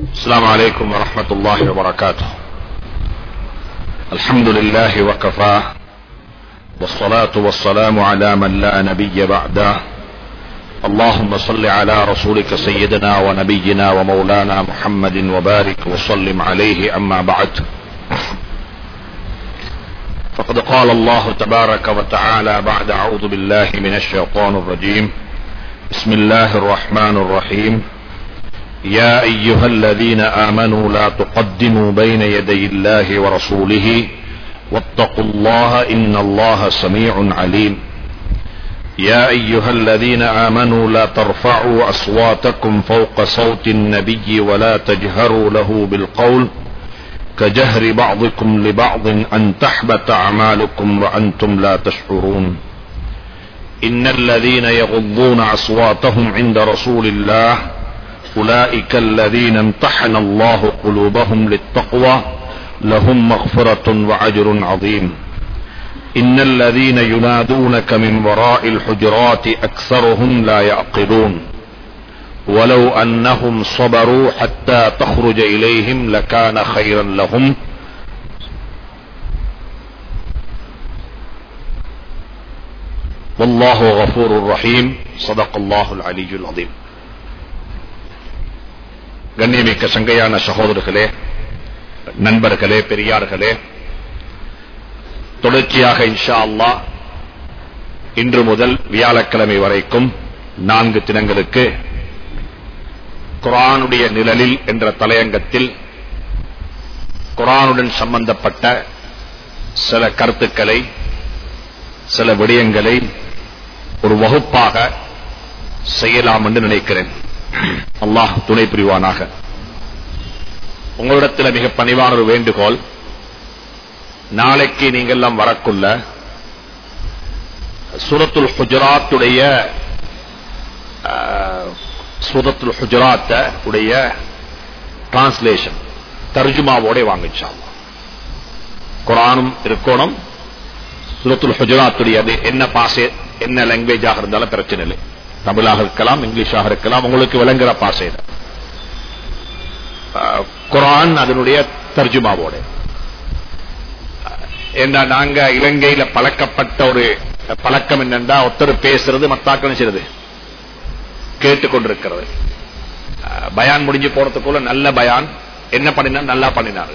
السلام عليكم ورحمة الله وبركاته الحمد لله وكفاه والصلاة والسلام على من لا نبي بعده اللهم صل على رسولك سيدنا ونبينا ومولانا محمد وبارك وسلم عليه أما بعد فقد قال الله تبارك وتعالى بعد أعوذ بالله من الشيطان الرجيم بسم الله الرحمن الرحيم يا أيها الذين آمنوا لا تقدموا بين يدي الله ورسوله واتقوا الله إن الله سميع عليم يا أيها الذين آمنوا لا ترفعوا أصواتكم فوق صوت النبي ولا تجهروا له بالقول كجهر بعضكم لبعض أن تحبط أعمالكم وأنتم لا تشعرون إن الذين يغضون أصواتهم عند رسول الله أولئك الذين امتحن الله قلوبهم للتقوى لهم مغفرة وأجر عظيم إن الذين ينادونك من وراء الحجرات أكثرهم لا يعقلون ولو أنهم صبروا حتى تخرج إليهم لكان خيرا لهم والله غفور رحيم صدق الله العلي العظيم கண்ணியமிக்க சங்கையான சகோதரர்களே நண்பர்களே பெரியார்களே தொடர்ச்சியாக இன்ஷா அல்லா இன்று முதல் வியாழக்கிழமை வரைக்கும் நான்கு தினங்களுக்கு குரானுடைய நிழலில் என்ற தலையங்கத்தில் குரானுடன் சம்பந்தப்பட்ட சில கருத்துக்களை சில விடயங்களை ஒரு வகுப்பாக செய்யலாம் என்று நினைக்கிறேன் அல்லாஹ் துணை புரிவானாக உங்களிடத்தில் மிக பணிவான ஒரு வேண்டுகோள் நாளைக்கு நீங்கெல்லாம் வரக்குள்ள சூரத்துல் ஹுஜராத்துடைய சூரத்துல் ஹுஜராத்த உடைய டிரான்ஸ்லேஷன் தர்ஜுமாவோட வாங்கிச்சாங்க குரானும் இருக்கணும் சூரத்துல் ஹுஜராத்துடைய அது என்ன பாசை என்ன லாங்குவேஜாக இருந்தாலும் பிரச்சனை இல்லை தமிழாக இருக்கலாம் இங்கிலீஷாக இருக்கலாம் உங்களுக்கு விளங்குற பாசையில குரான் அதனுடைய தர்ஜுமாவோட ஏன்னா நாங்க இலங்கையில பழக்கப்பட்ட ஒரு பழக்கம் என்னண்டா ஒருத்தர் பேசுறது மத்தாக்கள் செய்யறது கேட்டுக்கொண்டிருக்கிறது பயான் முடிஞ்சு போறதுக்குள்ள நல்ல பயான் என்ன பண்ணினா நல்லா பண்ணினாங்க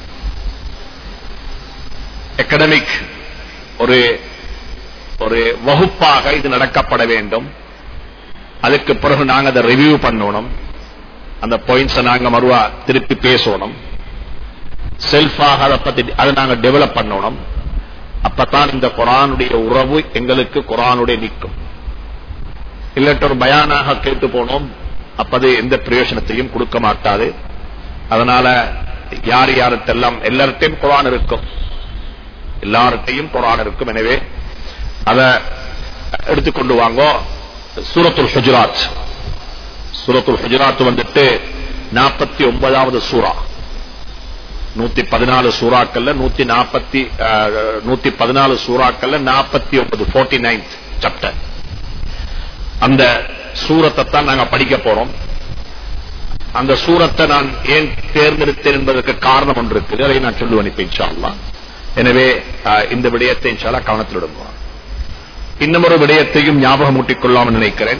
எக்கடமிக் ஒரு ஒரு வகுப்பாக இது நடக்கப்பட வேண்டும் அதுக்கு பிறகு நாங்க அதை ரிவ்யூ பண்ணணும் அந்த பாயிண்ட்ஸ் நாங்க மறுவா திருப்பி பேசணும் செல்ஃபாக அதை பத்தி அதை நாங்க டெவலப் பண்ணணும் அப்பதான் இந்த குரானுடைய உறவு எங்களுக்கு குரானுடைய நிற்கும் இல்லாட்ட ஒரு பயானாக கேட்டு போனோம் அப்பது எந்த பிரயோஜனத்தையும் கொடுக்க மாட்டாது அதனால யார் யாருக்கெல்லாம் எல்லார்ட்டையும் குரான் இருக்கும் எல்லார்ட்டையும் குரான் இருக்கும் எனவே அதை எடுத்துக்கொண்டு வாங்கோ சூரத்துல் ஹுஜராத் சூரத்துல் ஹுஜராத் வந்துட்டு நாற்பத்தி ஒன்பதாவது சூரா நூத்தி பதினாலு சூறாக்கள்ல நூத்தி நாற்பத்தி நூத்தி பதினாலு சூறாக்கள்ல நாற்பத்தி ஒன்பது போர்ட்டி நைன்த் சாப்டர் அந்த சூரத்தை தான் நாங்க படிக்க போறோம் அந்த சூரத்தை நான் ஏன் தேர்ந்தெடுத்தேன் என்பதற்கு காரணம் ஒன்று இருக்கு அதை நான் சொல்லுவேன் இப்ப இன்ஷால்லா எனவே இந்த விடயத்தை இன்ஷால்லா கவனத்தில் விடுவோம் இன்னமொரு விடயத்தையும் ஞாபகம் ஊட்டிக் கொள்ளாமல் நினைக்கிறேன்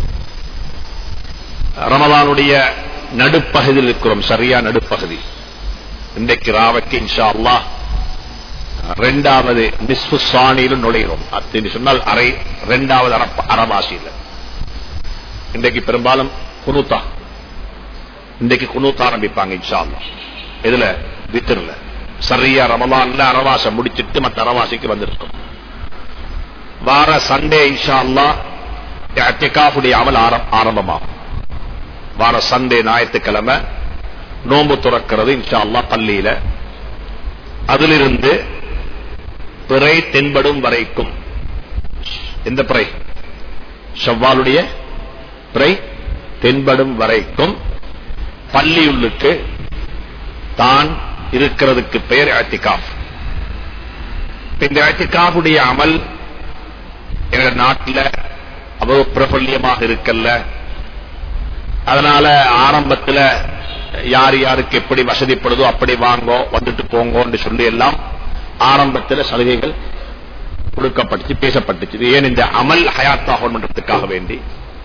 ரமதானுடைய நடுப்பகுதியில் இருக்கிறோம் சரியா நடுப்பகுதி இன்றைக்கு ராவைக்கு இன்ஷா அல்லா ரெண்டாவது நிஸ்பு சாணியிலும் நுழைகிறோம் அப்படின்னு சொன்னால் அரை ரெண்டாவது அறவாசியில் இன்றைக்கு பெரும்பாலும் குனூத்தா இன்றைக்கு குனூத்தா ஆரம்பிப்பாங்க இன்ஷா அல்லா இதுல வித்திரல சரியா ரமலான்ல அரவாசம் முடிச்சிட்டு மற்ற அரவாசிக்கு வந்திருக்கும் வார சண்டே இன்ஷா அல்லா அத்திகாஃபுடைய அமல் ஆரம்பமாகும் வார சண்டே ஞாயிற்றுக்கிழமை நோன்பு துறக்கிறது இன்ஷா அல்லா பள்ளியில அதிலிருந்து பிறை தென்படும் வரைக்கும் எந்த பிறை செவ்வாலுடைய பிறை தென்படும் வரைக்கும் பள்ளியுள்ளுக்கு தான் இருக்கிறதுக்கு பெயர் அத்திகாஃப் இந்த அத்திகாஃபுடைய அமல் எங்க நாட்டில் அவ்வளவு பிரபல்யமாக இருக்கல்ல அதனால ஆரம்பத்துல யார் யாருக்கு எப்படி வசதிப்படுதோ அப்படி வாங்கோ வந்துட்டு போங்கோன்னு சொல்லி எல்லாம் ஆரம்பத்தில் சலுகைகள் கொடுக்கப்பட்டுச்சு பேசப்பட்டுச்சு இது ஏன் இந்த அமல் ஹயாத்தாகணுன்றதுக்காக வேண்டி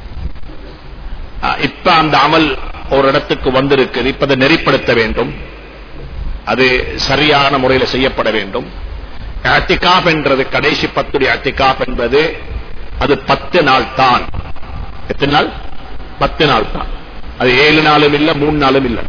அஹ், இப்ப அந்த அமல் ஒரு இடத்துக்கு வந்திருக்குது இப்ப அதை நெறிப்படுத்த வேண்டும் அது சரியான முறையில் செய்யப்பட வேண்டும் அத்திகாப் என்றது கடைசி பத்துடைய அத்திகாப் என்பது அது பத்து நாள் தான் எத்தனை நாள் பத்து நாள் தான் அது ஏழு நாளும் இல்ல மூணு நாளும் இல்ல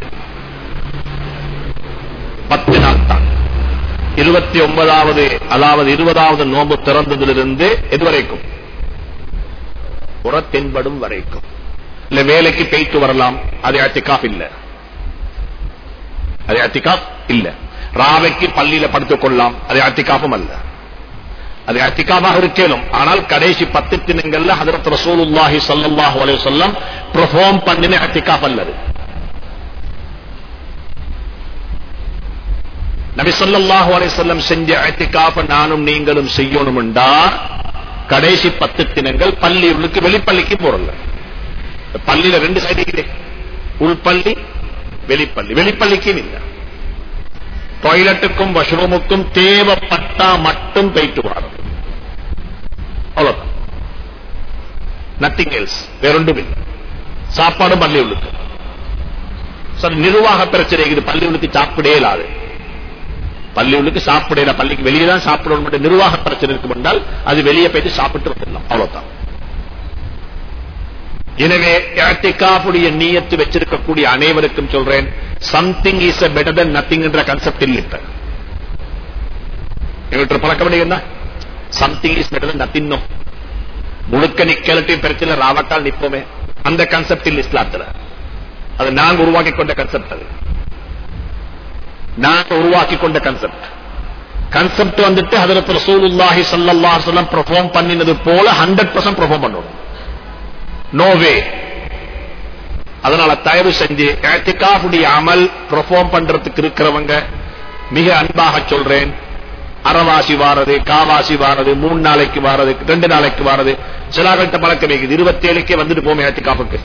பத்து நாள் தான் இருபத்தி ஒன்பதாவது அதாவது இருபதாவது நோன்பு திறந்ததிலிருந்து எதுவரைக்கும் புறத்தென்படும் வரைக்கும் இல்ல வேலைக்கு பெய்த்து வரலாம் அது அத்திகாப் இல்ல அது அத்திகாப் இல்ல ராவைக்கு பள்ளியில படுத்துக் கொள்ளலாம் அது அத்திகாப்பும் அல்ல அது அத்திகாபாக இருக்கலும் ஆனால் கடைசி பத்து தினங்கள்ல ஹதரத் ரசூலுல்லாஹி ஸல்லல்லாஹு அலைஹி வஸல்லம் பெர்ஃபார்ம் பண்ணின அத்திகாப் அல்லது நபி ஸல்லல்லாஹு அலைஹி வஸல்லம் செஞ்ச அத்திகாப் நானும் நீங்களும் செய்யணும்டா கடைசி பத்து தினங்கள் பள்ளிகளுக்கு வெளிப்பள்ளிக்கு போறல பள்ளியில ரெண்டு சைடு இல்லை உள்பள்ளி வெளிப்பள்ளி வெளிப்பள்ளிக்கும் இல்லை டாய்லெட்டுக்கும் வாஷ்ரூமுக்கும் தேவைப்பட்டா மட்டும் போயிட்டு வரும் அவ்வளவுதான் நத்திங் எல்ஸ் வேறொன்றும் இல்லை சாப்பாடு பள்ளி உள்ளுக்கு சார் நிர்வாக பிரச்சனை இது பள்ளி உள்ளுக்கு சாப்பிடே இல்லாது பள்ளி உள்ளுக்கு சாப்பிடல பள்ளிக்கு வெளியே தான் சாப்பிடணும் மட்டும் நிர்வாக பிரச்சனை இருக்கும் என்றால் அது வெளியே போயிட்டு சாப்பிட்டு வந்துடலாம் அவ்வளவுதான் எனவே இழத்திக்காப்புடைய நீயத்து வச்சிருக்கக்கூடிய அனைவருக்கும் சொல்றேன் something is a better than nothing என்ற கன்செப்ட் இல்லை இப்ப எங்கிட்ட பழக்க வேண்டியது something is better than nothing no முழுக்க நிக்கலட்டையும் பிரச்சனை ராவக்கால் நிப்போமே அந்த கன்செப்ட் இல்லை இஸ்லாத்துல அது நாங்க உருவாக்கி கொண்ட கன்செப்ட் அது நாங்க உருவாக்கி கொண்ட கன்செப்ட் கன்செப்ட் வந்துட்டு ஹதரத் ரசூலுல்லாஹி ஸல்லல்லாஹு அலைஹி வஸல்லம் பெர்ஃபார்ம் பண்ணினது போல 100% பெர்ஃபார்ம் பண்ணணும் நோவே அதனால தயவு செஞ்சு ஏத்திகாஃபுடைய அமல் பெர்ஃபார்ம் பண்றதுக்கு இருக்கிறவங்க மிக அன்பாக சொல்றேன் அறவாசி வாரது காவாசி வாரது மூணு நாளைக்கு வாரது ரெண்டு நாளைக்கு வாரது சிலாகட்ட பழக்கம் வைக்குது இருபத்தி ஏழுக்கே வந்துட்டு போமே ஏத்திகாஃபுக்கு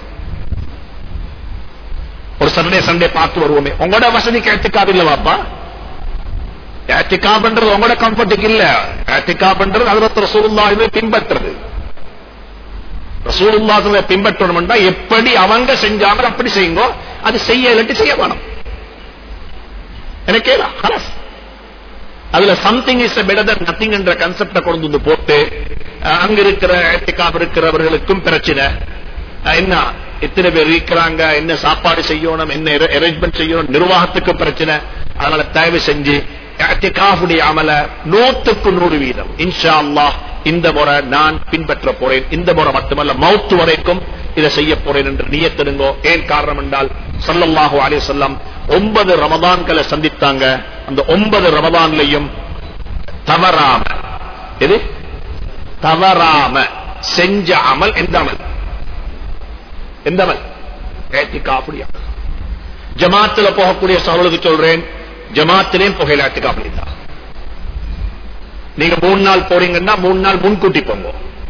ஒரு சண்டே சண்டே பார்த்து வருவோமே உங்களோட வசதிக்கு ஏத்திக்காப் இல்ல வாப்பா ஏத்திகாப்ன்றது உங்களோட கம்ஃபர்ட்டுக்கு இல்ல ஏத்திகாப்ன்றது அதுல ரசூலுல்லாஹிவை பின்பற்றுறது ரசூலுல்லாஹிவை பின்பற்றணும்னா எப்படி அவங்க செஞ்சாங்க அப்படி செய்யுங்க அது செய்ய இல்லாட்டி செய்ய வேணும் எனக்கே ஹலஸ் அதுல something is better than nothing என்ற கன்செப்ட கொண்டு வந்து போட்டு அஹ், அங்க இருக்கிற ஏத்திகாப் இருக்கிறவர்களுக்கும் பிரச்சனை அஹ், என்ன எத்தனை பேர் இருக்கிறாங்க என்ன சாப்பாடு செய்யணும் என்ன அரேஞ்ச்மெண்ட் செய்யணும் நிர்வாகத்துக்கு பிரச்சனை அதனால தயவு செஞ்சு இஅ்திகாஃபுடைய அமல நூத்துக்கு நூறு வீதம் இன்ஷா அல்லாஹ் இந்த முறை நான் பின்பற்ற போறேன் இந்த முறை மட்டுமல்ல மௌத்து வரைக்கும் இதை செய்ய போறேன் என்று நியத்திடுங்கோ ஏன் காரணம் என்றால் ஸல்லல்லாஹு அலைஹி வஸல்லம் ஒன்பது ரமதான்களை சந்தித்தாங்க அந்த ஒன்பது ரமதான்லையும் தவறாம எது தவறாம செஞ்ச அமல் எந்த அமல் எந்த அமல் ஏத்திகாஃபுடைய அமல் ஜமாத்துல போகக்கூடிய சகோதரருக்கு சொல்றேன் ஜமாத்திலேயும் புகையில ஏத்திகாஃபுடைய தான் நீங்க மூணு நாள் போறீங்கன்னா மூணு நாள் முன்கூட்டி போங்க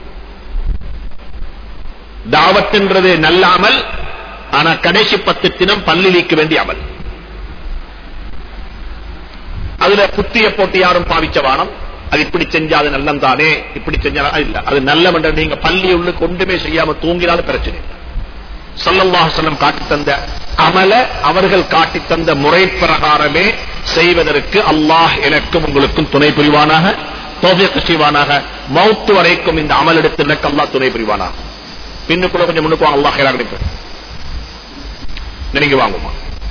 தாவத்துன்றது நல்ல அமல் ஆனா கடைசி பத்து தினம் பள்ளி நீக்க வேண்டிய அமல் அதுல புத்திய போட்டு யாரும் பாவிச்ச வானம் அது இப்படி செஞ்சா அது நல்லம் தானே இப்படி செஞ்சா அது இல்ல அது நல்ல நீங்க பள்ளி உள்ள கொண்டுமே செய்யாம தூங்கினாலும் பிரச்சனை இல்லை சல்லல்லாஹு செல்லம் காட்டி தந்த அமல அவர்கள் காட்டி தந்த முறை பிரகாரமே செய்வதற்கு அல்லாஹ் எனக்கும் உங்களுக்கும் துணை புரிவானாக தோபியக்கு செய்வானாக மௌத்து வரைக்கும் இந்த அமல் எடுத்து எனக்கு அல்லாஹ் துணை புரிவானாக பின்னுக்குள்ள கொஞ்சம் முன்னுக்கு வாங்க அல்லாஹ் ஹைரா கிடைக்கும் நீங்க வாங்குமா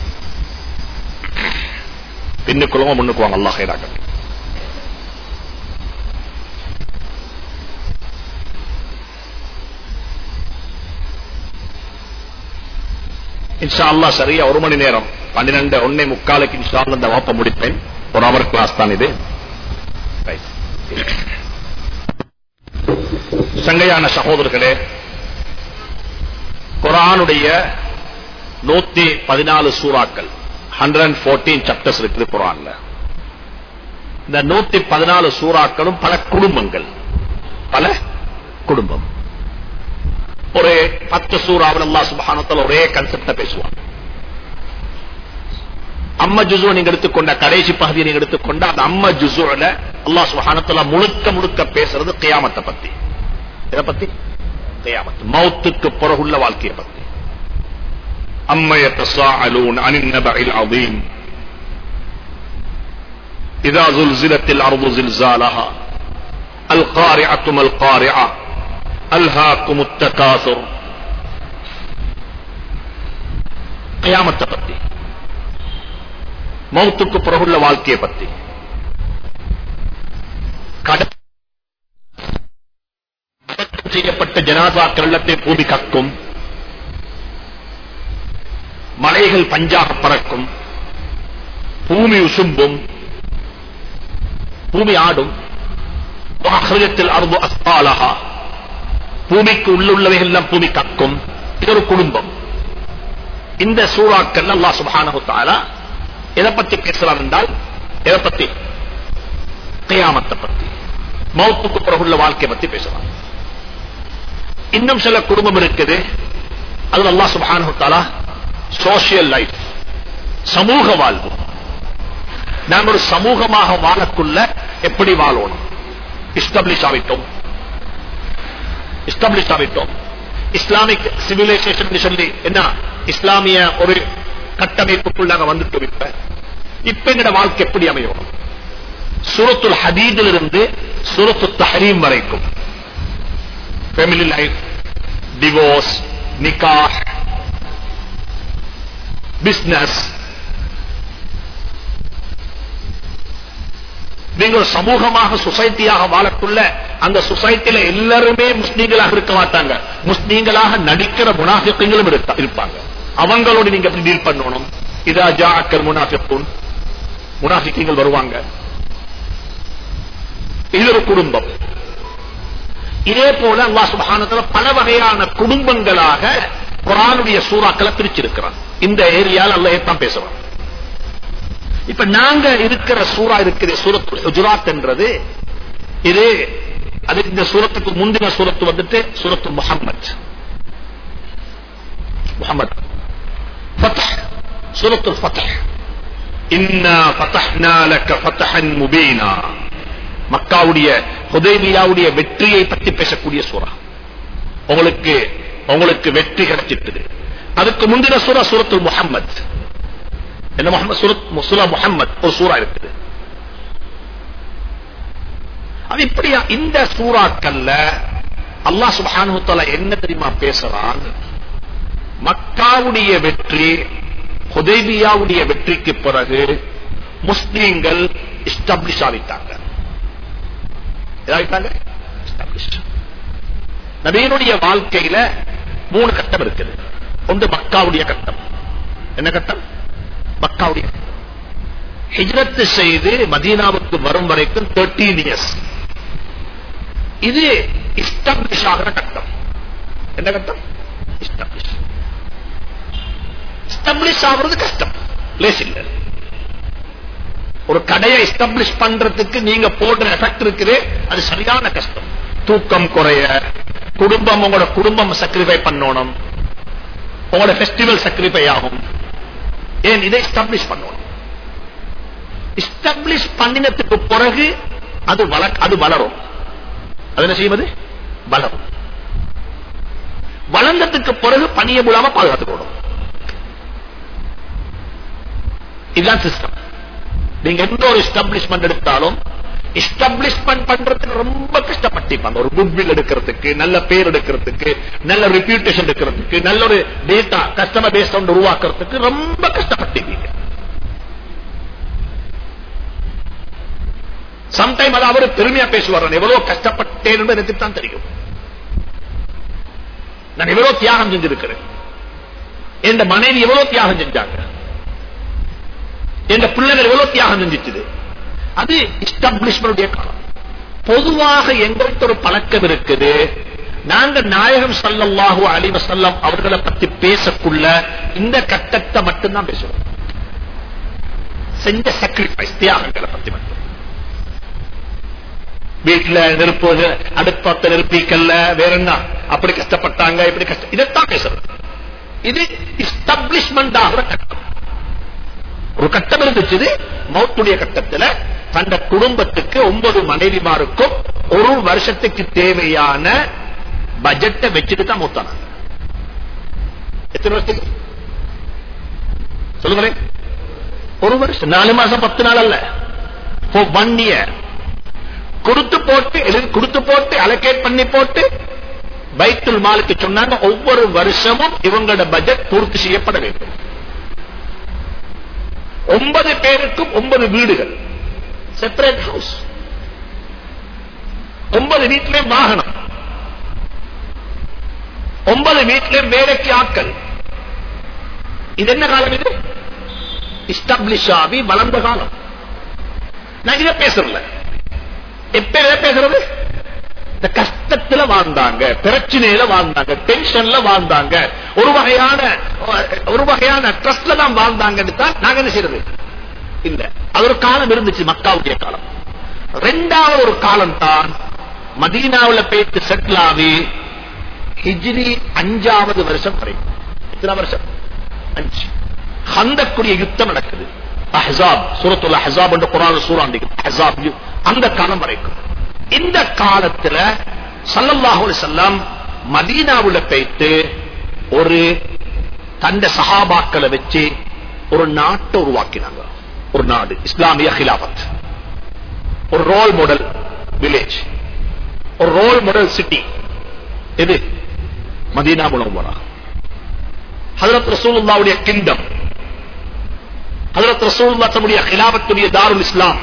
பின்னுக்குள்ளவங்க முன்னுக்கு வாங்க அல்லாஹ் ஹைரா கிடைக்கும் இன்ஷா அல்லாஹ் சரியா ஒரு மணி நேரம் பன்னிரண்டு ஒன்னே முக்காலுக்கு இன்ஷா அல்லாஹ் இந்த வாப்ப முடிப்பேன் ஒரு அவர் கிளாஸ் தான் இது Right. சங்கையான சகோதரர்களே குரானுடைய நூத்தி பதினாலு சூறாக்கள் ஹண்ட்ரட் அண்ட் போர்டீன் சாப்டர்ஸ் இருக்குது குரான்ல இந்த நூத்தி பதினாலு சூறாக்களும் பல குடும்பங்கள் பல குடும்பம் ஒரு பத்து சூறாவில் அல்லாஹ் சுப்ஹானஹு வ தஆலா ஒரே கன்செப்ட பேசுவான் அம்ம ஜுசு நீங்க எடுத்துக்கொண்ட கடைசி பகுதியை நீங்க எடுத்துக்கொண்ட அந்த அம்ம ஜுசுல அல்லாஹ் சுப்ஹானஹு முழுக்க முழுக்க பேசுறது கியாமத்தை பத்தி எதை பத்தி கியாமத் மௌத்துக்கு பிறகுள்ள வாழ்க்கையை பத்தி அம்ம يتساءلون عن النبأ العظيم إذا زلزلت الأرض زلزالها القارعة ما القارعة ألهاكم التكاثر قيامத்தை பத்தி மௌத்துக்கு பிறகுள்ள வாழ்க்கையை பத்தி கடன் செய்யப்பட்ட ஜனாதா கள்ளத்தை பூமி கக்கும் மலைகள் பஞ்சாக பறக்கும் பூமி உசும்பும் பூமி ஆடும் வாகரத்தில் அருபு அஸ்பாலகா பூமிக்கு உள்ளுள்ளவைகள் எல்லாம் பூமி கக்கும் இது ஒரு குடும்பம் இந்த சூறாக்கள் அல்லாஹ் சுப்ஹானஹு தஆலா எதை பத்தி பேசுறார் என்றால் எதை பத்தி கியாமத்தை பத்தி மௌத்துக்கு பிறகுள்ள வாழ்க்கை பத்தி பேசுறார் இன்னும் சில குடும்பம் இருக்குது அது அல்லாஹ் சுப்ஹானஹு தஆலா சோசியல் லைஃப் சமூக வாழ்வு நாம் ஒரு சமூகமாக வாழக்குள்ள எப்படி வாழணும் எஸ்டாப்ளிஷ் ஆகிட்டோம் எஸ்டாப்ளிஷ் ஆகிட்டோம் இஸ்லாமிக் சிவிலைசேஷன் சொல்லி என்ன இஸ்லாமிய ஒரு கட்டமைப்புக்குள் நாங்க வந்துட்டோம் இப்ப இப்ப எங்கட வாழ்க்கை எப்படி அமையும் சூரத்துல் ஹதீதில் இருந்து சூரத்து தஹரீம் வரைக்கும் ஃபேமிலி லைஃப் டிவோர்ஸ் நிகாஹ் பிசினஸ் நீங்கள் சமூகமாக சொசைட்டியாக வாழக்குள்ள அந்த சொசைட்டில எல்லாருமே முஸ்லீம்களாக இருக்க மாட்டாங்க முஸ்லீம்களாக நடிக்கிற முனாஃபிக்கங்களும் இருக்க- இருப்பாங்க அவங்களோட நீங்க எப்படி டீல் பண்ணணும் இதா ஜாக்கல் முனாஃபிக்குன் முனாஃபிக்கங்கள் வருவாங்க இது ஒரு குடும்பம் இதே போல அல்லாஹ் சுப்ஹானஹு பல வகையான குடும்பங்களாக குரானுடைய சூறாக்களை பிரிச்சிருக்கிறான் இந்த ஏரியால அல்லாஹ் தான் பேசுறான் இப்ப நாங்க இருக்கிற சூரா இருக்கிற சூரத்து ஹுஜராத் என்றது இது அது இந்த சூரத்துக்கு முந்தின சூரத்து வந்துட்டு சூரத்து முஹம்மத் முஹம்மத் ஃபத்ஹ் சூரத்து ஃபத்ஹ் இன்னா ஃபதஹ்னா லக ஃபத்ஹன் முபீனா மக்காவுடைய ஹுதைபியாவுடைய வெற்றியை பற்றி பேசக்கூடிய சூரா உங்களுக்கு உங்களுக்கு வெற்றி கிடைச்சிட்டது அதுக்கு முந்தின சூரா சூரத்துல் முஹம்மத் என்ன முகமது சூரத் சூரா முஹம்மத் ஒரு சூரா இருக்குது அது இப்படியா இந்த சூறாக்கல்ல அல்லாஹ் சுப்ஹானஹு தஆலா என்ன தெரியுமா பேசுறான் மக்காவுடைய வெற்றி ஹுதைபியாவுடைய வெற்றிக்கு பிறகு முஸ்லீம்கள் எஸ்டாப்ளிஷ் ஆகிட்டாங்க எதாயிட்டாங்க Established. நபியினுடைய வாழ்க்கையில மூணு கட்டம் இருக்குது ஒன்று மக்காவுடைய கட்டம் என்ன கட்டம் மக்காவுடைய ஹிஜ்ரத்து செய்து மதீனாவுக்கு வரும் வரைக்கும் தேர்ட்டீன் இயர்ஸ் இது இஸ்டாப்ளிஷ் ஆகிற கட்டம் என்ன கட்டம் இஸ்டாப்ளிஷ் இஸ்டாப்ளிஷ் ஆகுறது கஷ்டம் லேஸ் இல்ல ஒரு கடையை எஸ்டாப்ளிஷ் பண்றதுக்கு நீங்க போடுற எஃபெக்ட் இருக்குது அது சரியான கஷ்டம் தூக்கம் குறைய குடும்பம் உங்களோட குடும்பம் சக்ரிஃபை பண்ணணும் உங்களோட ஃபெஸ்டிவல் சக்ரிஃபை ஆகும் ஏன் இதை எஸ்டாப்ளிஷ் பண்ணணும் எஸ்டாப்ளிஷ் பண்ணினத்துக்கு பிறகு அது வள அது வளரும் அது என்ன செய்வது வளரும் வளர்ந்ததுக்கு பிறகு பணிய மூலமா பாதுகாத்துக்கணும் இதுதான் சிஸ்டம் நீங்க எந்த ஒரு எஸ்டாப்ளிஷ்மெண்ட் எடுத்தாலும் எஸ்டாப்ளிஷ்மெண்ட் பண்றதுக்கு ரொம்ப கஷ்டப்பட்டிருப்பாங்க ஒரு குட்வில் எடுக்கிறதுக்கு நல்ல பேர் எடுக்கிறதுக்கு நல்ல ரெப்யூட்டேஷன் எடுக்கிறதுக்கு நல்ல ஒரு டேட்டா கஸ்டமர் பேஸ் ஒன்று உருவாக்குறதுக்கு ரொம்ப கஷ்டப்பட்டிருக்கீங்க சம்டைம் அது அவரு பெருமையா பேசுவார் நான் எவ்வளவு கஷ்டப்பட்டேன் என்று எனக்கு தான் தெரியும் நான் எவ்வளவு தியாகம் செஞ்சிருக்கிறேன் என் மனைவி எவ்வளவு தியாகம் செஞ்சாங்க என் பிள்ளைகள் எவ்வளவு தியாகம் செஞ்சிச்சது அது எஸ்டாப்ளிஷ்மெண்ட் காலம் பொதுவாக எங்கள்கிட்ட ஒரு பழக்கம் இருக்குது நாங்க நாயகம் ஸல்லல்லாஹு அலைஹி வஸல்லம் அவர்களை பத்தி பேசக்குள்ள இந்த கட்டத்தை மட்டும்தான் பேசுவோம் செஞ்ச சாக்ரிஃபைஸ் தியாகங்களை பத்தி மட்டும் வீட்டுல நெருப்பு அடுப்பத்த நெருப்பிக்கல்ல வேற என்ன அப்படி கஷ்டப்பட்டாங்க இப்படி கஷ்டம் இதைத்தான் பேசுறது இது எஸ்டாப்ளிஷ்மெண்ட் ஆகிற கட்டம் ஒரு கட்டம் இருந்துச்சு மௌத்துடைய கட்டத்துல தந்த குடும்பத்துக்கு ஒன்பது மனைவிமாருக்கும் ஒரு வருஷத்துக்கு தேவையான பட்ஜெட்டை வச்சுட்டு தான் மூத்தானாங்க எத்தனை வருஷத்துக்கு சொல்லுங்களேன் ஒரு வருஷம் நாலு மாசம் பத்து நாள் அல்ல ஒன் இயர் கொடுத்து போட்டு எழுதி கொடுத்து போட்டு அலோகேட் பண்ணி போட்டு பைத்துல் மாலுக்கு சொன்னாங்க ஒவ்வொரு வருஷமும் இவங்களோட பட்ஜெட் பூர்த்தி செய்யப்பட வேண்டும் ஒன்பது பேருக்கும் ஒன்பது வீடுகள் செப்பரேட் ஹவுஸ் ஒன்பது வீட்டிலே வாகனம் ஒன்பது வீட்டிலே வேலைக்கு ஆட்கள் இது என்ன காலம் இது இஸ்டாப்ளிஷ் ஆகி வளர்ந்த காலம் நான் இதை பேசல எப்ப எதை பேசுறது இந்த கஷ்டத்துல வாழ்ந்தாங்க பிரச்சனையில வாழ்ந்தாங்க டென்ஷன்ல வாழ்ந்தாங்க ஒரு வகையான ஒரு வகையான ட்ரஸ்ட்ல தான் வாழ்ந்தாங்கன்னு தான் நாங்க என்ன செய்யறது இல்ல அது ஒரு காலம் இருந்துச்சு மக்காவுடைய காலம் ரெண்டாவது ஒரு காலம் தான் மதீனாவுல போயிட்டு செட்டில் ஆகி ஹிஜ்ரி அஞ்சாவது வருஷம் வரை எத்தனை வருஷம் அஞ்சு ஹந்தக்குரிய யுத்தம் நடக்குது அஹாப் சூரத்துல் அஹாப் என்ற குரான் சூறாண்டி அஹாப் அந்த காலம் வரைக்கும் இந்த காலத்துல சல்லல்லாஹு செல்லம் மதீனாவுல போயிட்டு ஒரு தந்த சஹாபாக்களை வச்சு ஒரு நாட்டை உருவாக்கினாங்க ஒரு நாடு இஸ்லாமிய ஹிலாபத் ஒரு ரோல் மாடல் வில்லேஜ் ஒரு ரோல் மாடல் சிட்டி எது மதீனா முனவரா ஹதரத் ரசூலுல்லாவுடைய கிங்டம் ஹதரத் ரசூலுல்லா தம்முடைய ஹிலாபத்துடைய தாருல் இஸ்லாம்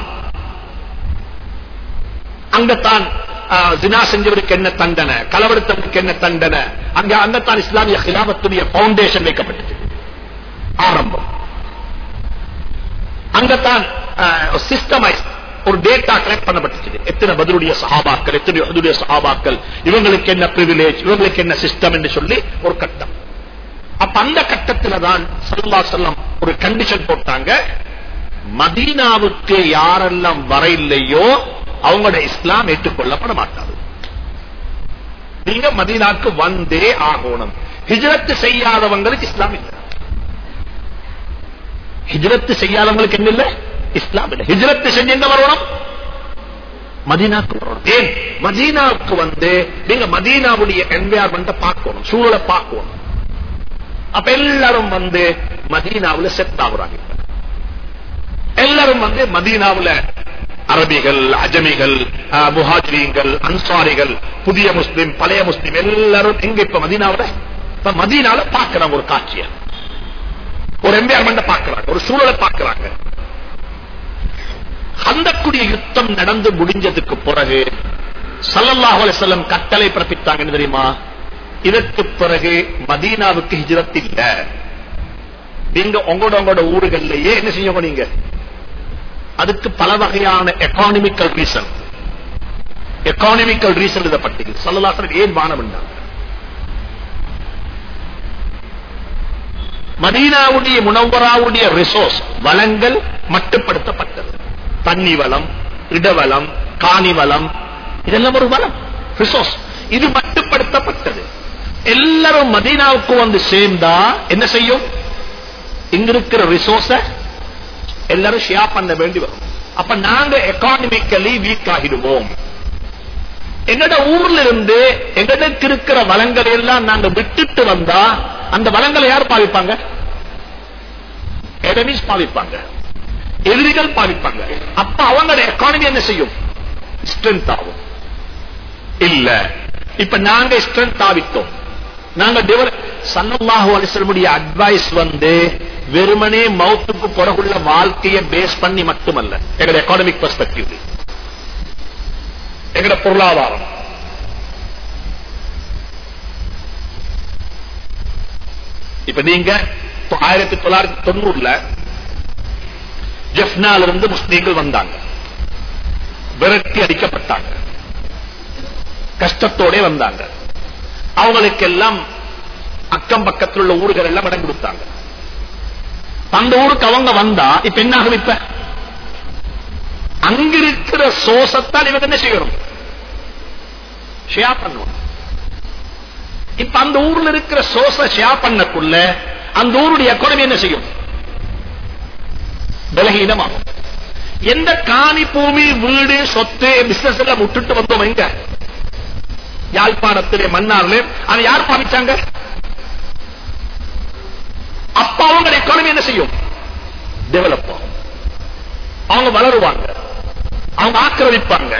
அங்கத்தான் ஜினா செஞ்சவருக்கு என்ன தண்டனை கலவரத்தவருக்கு என்ன தண்டனை அங்க அங்கத்தான் இஸ்லாமிய ஹிலாபத்துடைய பவுண்டேஷன் வைக்கப்பட்டது ஆரம்பம் அங்கத்தான் சிஸ்டமைஸ் ஒரு டேட்டா கலெக்ட் பண்ணப்பட்டுச்சு எத்தனை பதிலுடைய சஹாபாக்கள் எத்தனை பதிலுடைய சஹாபாக்கள் இவங்களுக்கு என்ன பிரிவிலேஜ் இவங்களுக்கு என்ன சிஸ்டம் என்று சொல்லி ஒரு கட்டம் அப்ப அந்த கட்டத்துல தான் சல்லா செல்லம் ஒரு கண்டிஷன் போட்டாங்க மதீனாவுக்கு யாரெல்லாம் வர இல்லையோ அவங்களோட இஸ்லாம் ஏற்றுக்கொள்ளப்பட மாட்டாது நீங்க மதீனாக்கு வந்தே ஆகணும் ஹிஜரத்து செய்யாதவங்களுக்கு இஸ்லாம் இல்லை ஹிஜரத்து செய்யாதவங்களுக்கு என்ன இல்ல இஸ்லாம் இல்லை ஹிஜரத்து செஞ்சு எங்க வரணும் மதீனாக்கு வரணும் ஏன் மதீனாவுக்கு வந்து நீங்க மதீனாவுடைய என்வையார்மெண்ட் பார்க்கணும் சூழலை பார்க்கணும் அப்ப எல்லாரும் வந்து மதீனாவுல செட் ஆகுறாங்க எல்லாரும் வந்து மதீனாவுல அரபிகள் அஜமிகள் முஹாஜிரீங்கள் அன்சாரிகள் புதிய முஸ்லிம் பழைய முஸ்லிம் எல்லாரும் எங்க இப்ப மதீனாவுல இப்ப மதீனால பாக்குறாங்க ஒரு காட்சிய ஒரு என்வையர்மெண்ட் பாக்குறாங்க ஒரு சூழலை பாக்குறாங்க அந்தக்குடிய யுத்தம் நடந்து முடிஞ்சதுக்கு பிறகு சல்லல்லாஹு அலிசல்லம் கட்டளை பிறப்பித்தாங்க தெரியுமா இதற்கு பிறகு மதீனாவுக்கு ஹிஜரத் இல்ல நீங்க உங்களோட உங்களோட ஊர்கள்லயே என்ன செய்ய நீங்க அதுக்கு பல வகையான எக்கானமிக்கல் ரீசன் எக்கானமிக்கல் ரீசன் இதை பற்றி சல்லலாசன் ஏன் வானம் மதீனாவுடைய முனவராவுடைய ரிசோர்ஸ் வளங்கள் மட்டுப்படுத்தப்பட்டது தண்ணி வளம் இடவளம் காணி வளம் இதெல்லாம் ஒரு வளம் ரிசோர்ஸ் இது மட்டுப்படுத்தப்பட்டது எல்லாரும் மதீனாவுக்கு வந்து சேர்ந்தா என்ன செய்யும் இங்க இருக்கிற ரிசோர்ஸ எல்லாரும் ஷேர் பண்ண வேண்டி வரும் அப்ப நாங்க எக்கானமிக்கலி வீக் ஆகிடுவோம் எங்கட ஊர்ல இருந்து எங்களுக்கு இருக்கிற வளங்களை எல்லாம் நாங்க விட்டுட்டு வந்தா அந்த வளங்களை யார் பாவிப்பாங்க எடமிஸ் பாவிப்பாங்க எதிரிகள் பாவிப்பாங்க அப்ப அவங்களோட எக்கானமி என்ன செய்யும் ஸ்ட்ரென்த் ஆகும் இல்ல இப்ப நாங்க ஸ்ட்ரென்த் ஆவித்தோம் நாங்க சன்னல்லாஹு அலிசல்முடைய அட்வைஸ் வந்து வெறுமனே மவுத்துக்கு பிறகுள்ள வாழ்க்கையை பேஸ் பண்ணி மட்டுமல்ல எங்களோட எக்கானமிக் பெர்ஸ்பெக்டிவ் எங்கட பொருளாதாரம் இப்ப நீங்க ஆயிரத்தி தொள்ளாயிரத்தி தொண்ணூறுல ஜெஃப்னால இருந்து முஸ்லீம்கள் வந்தாங்க விரட்டி அடிக்கப்பட்டாங்க கஷ்டத்தோட வந்தாங்க அவங்களுக்கெல்லாம் அக்கம் பக்கத்தில் உள்ள ஊர்கள் எல்லாம் இடம் கொடுத்தாங்க அந்த ஊருக்கு அவங்க வந்தா இப்ப என்ன ஆகும் இப்ப அங்க இருக்கிற சோசத்தால் இவங்க என்ன செய்யணும் ஷேர் பண்ணுவோம் இப்ப அந்த ஊர்ல இருக்கிற சோச ஷேர் பண்ணக்குள்ள அந்த ஊருடைய எக்கானமி என்ன செய்யும் பலகீனமாகும் எந்த காணி பூமி வீடு சொத்து பிசினஸ் எல்லாம் விட்டுட்டு வந்தோம் எங்க யாழ்ப்பாணத்திலே மன்னார்ல அதை யார் பாவிச்சாங்க அப்ப அவங்க எக்கானமி என்ன செய்யும் டெவலப் ஆகும் அவங்க வளருவாங்க அவங்க ஆக்கிரமிப்பாங்க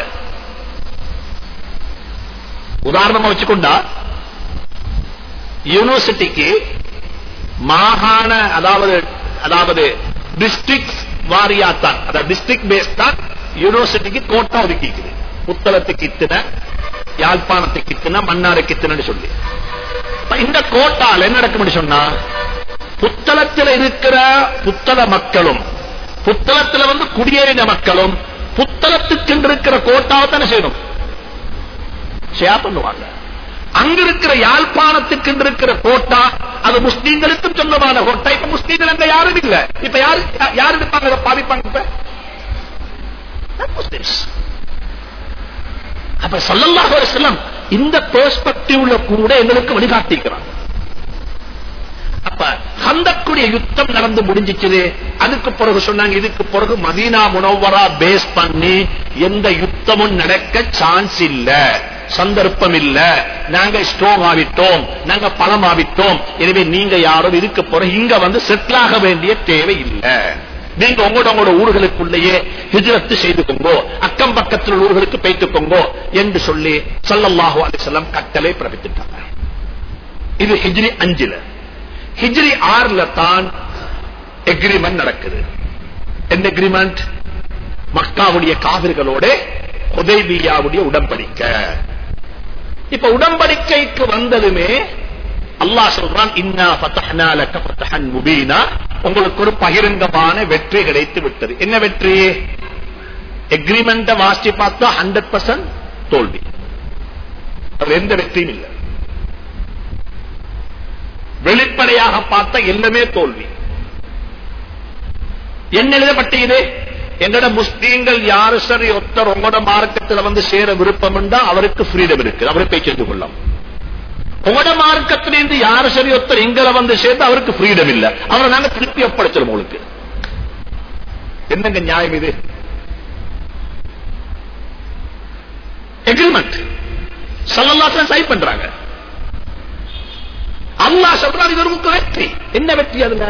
உதாரணமா வச்சுக்கொண்டா யூனிவர்சிட்டிக்கு மாகாண அதாவது அதாவது டிஸ்ட்ரிக்ட் வாரியாத்தான் அதாவது டிஸ்ட்ரிக்ட் பேஸ் தான் யூனிவர்சிட்டிக்கு கோட்டா ஒதுக்கிக்குது புத்தளத்துக்கு இத்தனை யாழ்ப்பாணத்துக்கு இத்தனை மன்னாருக்கு இத்தனை சொல்லி இப்ப இந்த கோட்டால என்ன நடக்கும் சொன்னா புத்தளத்தில் இருக்கிற புத்தள மக்களும் புத்தளத்தில் வந்து குடியேறின மக்களும் புத்தளத்துக்கு இருக்கிற கோட்டாவை தானே செய்யணும் ஷேர் பண்ணுவாங்க அங்க இருக்கிற யாழ்ப்பாணத்துக்கு இருக்கிற கோட்டா அது முஸ்லீம்களுக்கும் சொந்தமான கோட்டா இப்ப முஸ்லீம்கள் அங்க யாரும் இல்ல இப்ப யாரு யாரு இருப்பாங்க அதை பாதிப்பாங்க இப்ப முஸ்லிம்ஸ் அப்ப சொல்லல்லாஹு செல்லம் இந்த பெர்ஸ்பெக்டிவ்ல கூட எங்களுக்கு வழிகாட்டிக்கிறாங்க அப்ப ஹந்தக்குடைய யுத்தம் நடந்து முடிஞ்சிச்சு அதுக்கு பிறகு சொன்னாங்க இதுக்கு பிறகு மதீனா முனவரா பேஸ் பண்ணி எந்த யுத்தமும் நடக்க சான்ஸ் இல்ல சந்தர்ப்பம் இல்ல நாங்க ஸ்ட்ராங் ஆவிட்டோம் நாங்க பலம் ஆவிட்டோம் எனவே நீங்க யாரும் இதுக்கு பிறகு இங்க வந்து செட்டில் ஆக வேண்டிய தேவை இல்லை நீங்க உங்களோட உங்களோட ஊர்களுக்குள்ளேயே ஹிஜரத்து செய்து கொங்கோ அக்கம் பக்கத்தில் உள்ள ஊர்களுக்கு பேத்துக் கொங்கோ என்று சொல்லி சல்லல்லாஹு அலிசல்லாம் கட்டளை பிறப்பித்துட்டாங்க இது ஹிஜ்ரி அஞ்சுல ஹிஜ்ரி ஆறுல தான் எக்ரிமெண்ட் நடக்குது என்ன எக்ரிமெண்ட் மக்காவுடைய காவிர்களோட உதய்பியாவுடைய உடன்படிக்கை இப்ப உடன்படிக்கைக்கு வந்ததுமே அல்லாஹ் சொல்றான் இன்னா ஃபதஹ்னா லக ஃபதஹன் முபீனா உங்களுக்கு ஒரு பகிரங்கமான வெற்றி கிடைத்து விட்டது என்ன வெற்றி எக்ரிமெண்ட வாசி பார்த்தா ஹண்ட்ரட் பர்சன்ட் தோல்வி அது எந்த வெற்றியும் இல்லை வெளிப்படையாக பார்த்தா எல்லாமே தோல்வி என்ன எழுதப்பட்டது என்னோட முஸ்லீம்கள் யாரு சரி ஒருத்தர் உங்களோட மார்க்கத்தில் வந்து சேர விருப்பம் உண்டா அவருக்கு ஃப்ரீடம் இருக்கு அவரை பேச்சு கொள்ளலாம் உங்களோட மார்க்கத்திலிருந்து யாரு சரி ஒருத்தர் இங்கல வந்து சேர்ந்து அவருக்கு ஃப்ரீடம் இல்ல அவரை நாங்க திருப்பி ஒப்படைச்சிடும் உங்களுக்கு என்னங்க நியாயம் இது எக்ரிமெண்ட் சல்லல்லாசன் சை பண்றாங்க அல்லாஹ் சொல்றாரு இது ஒரு முக்கிய வெற்றி என்ன வெற்றி அதுல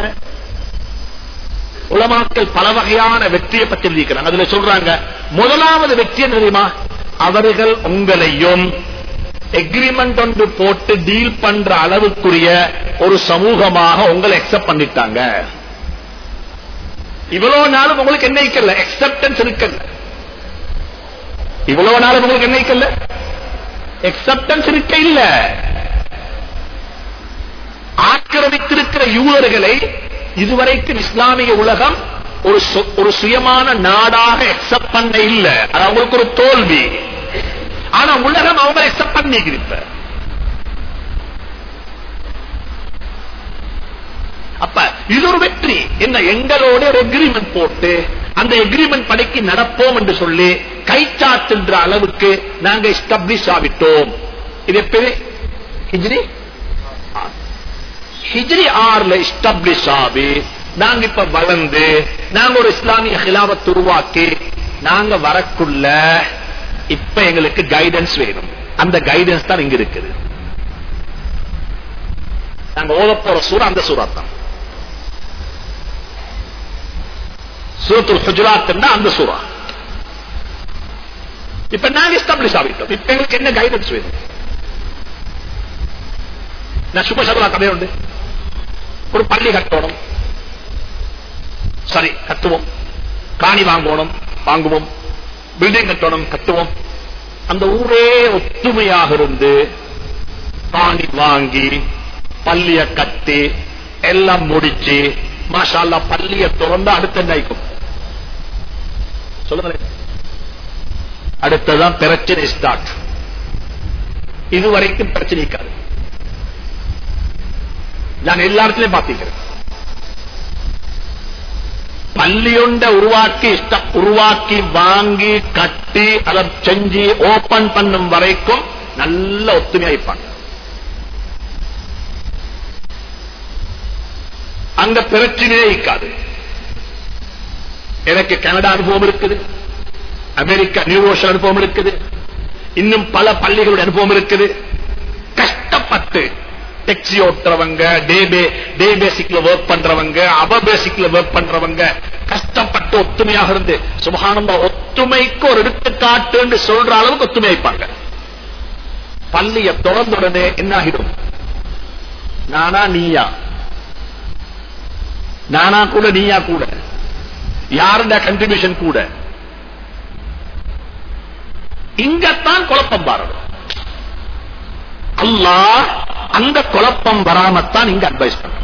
உலமாக்கள் பல வகையான வெற்றியை பற்றி இருக்கிறாங்க அதுல சொல்றாங்க முதலாவது வெற்றி என்ன தெரியுமா அவர்கள் உங்களையும் எக்ரிமெண்ட் ஒன்று போட்டு டீல் பண்ற அளவுக்குரிய ஒரு சமூகமாக உங்களை அக்செப்ட் பண்ணிட்டாங்க இவ்வளவு நாளும் உங்களுக்கு என்ன இருக்கல எக்ஸப்டன்ஸ் இருக்கல இவ்வளவு நாளும் உங்களுக்கு என்ன இருக்கல எக்ஸப்டன்ஸ் இருக்க இல்ல ஆக்கிரமித்திருக்கிற யூதர்களை இதுவரைக்கும் இஸ்லாமிய உலகம் ஒரு சு- ஒரு சுயமான நாடாக எக்ஸப்ட் பண்ண இல்ல அது அவங்களுக்கு ஒரு தோல்வி ஆனா உலகம் அவங்க எக்ஸப்ட் பண்ணிக்குது இப்ப அப்ப இது ஒரு வெற்றி என்ன எங்களோட ஒரு எக்ரிமெண்ட் போட்டு அந்த எக்ரிமெண்ட் படிக்கு நடப்போம் என்று சொல்லி கைச்சாத்துன்ற அளவுக்கு நாங்க எஸ்டாப்ளிஷ் ஆவிட்டோம் இது எப்படி ஹிஜ்ரி ஆறு. ஹிஜ்ரி ஆறுல எஸ்டாப்ளிஷ் ஆகி நாங்க இப்ப வளர்ந்து நாங்க ஒரு இஸ்லாமிய ஹிலாவத் உருவாக்கி நாங்க வரக்குள்ள இப்ப எங்களுக்கு கைடன்ஸ் வேணும் அந்த கைடன்ஸ் தான் இங்க இருக்குது நாங்க ஓத போற சூறா அந்த சூறா தான் சூரத்துல் ஹுஜராத் அந்த சூறா இப்ப நாங்க எஸ்டாப்ளிஷ் ஆகிட்டோம் இப்ப எங்களுக்கு என்ன கைடன்ஸ் வேணும் நான் சுப சபலா கதை உண்டு ஒரு பள்ளி கட்டணும் சரி கட்டுவோம் காணி வாங்கணும் வாங்குவோம் பில்டிங் கட்டணும் கட்டுவோம் அந்த ஊரே ஒத்துமையாக இருந்து காணி வாங்கி பள்ளிய கட்டி எல்லாம் முடிச்சு மாஷா அல்லாஹ் பள்ளிய திறந்து அடுத்த என்ன ஆயிக்கும் சொல்லுங்க அடுத்ததான் பிரச்சனை ஸ்டார்ட் இதுவரைக்கும் பிரச்சனை இருக்காது நான் எல்லா இடத்துலயும் பாத்திக்கிறேன் பள்ளியொண்ட உருவாக்கி இஷ்ட- உருவாக்கி வாங்கி கட்டி அதை செஞ்சு ஓபன் பண்ணும் வரைக்கும் நல்ல ஒத்துமையா இருப்பாங்க அங்க பிரச்சனையே இருக்காது எனக்கு கனடா அனுபவம் இருக்குது அமெரிக்கா நியூ ஓஷன் அனுபவம் இருக்குது இன்னும் பல பள்ளிகளுடைய அனுபவம் இருக்குது கஷ்டப்பட்டு டெக்ஸி ஓட்டுறவங்க டே டே பேசிக்ல ஒர்க் பண்றவங்க அவ பேசிக்ல ஒர்க் பண்றவங்க கஷ்டப்பட்டு ஒத்துமையாக இருந்து சுபகானந்தா ஒத்துமைக்கு ஒரு எடுத்துக்காட்டு சொல்ற அளவுக்கு ஒத்துமை வைப்பாங்க பள்ளிய திறந்த உடனே என்ன ஆகிடும் நானா நீயா நானா கூட நீயா கூட யாருடைய கண்ட்ரிபியூஷன் கூட இங்கத்தான் குழப்பம் பாரணும் அல்லாஹ் அந்த குழப்பம் வராமத்தான் இங்க அட்வைஸ் பண்ற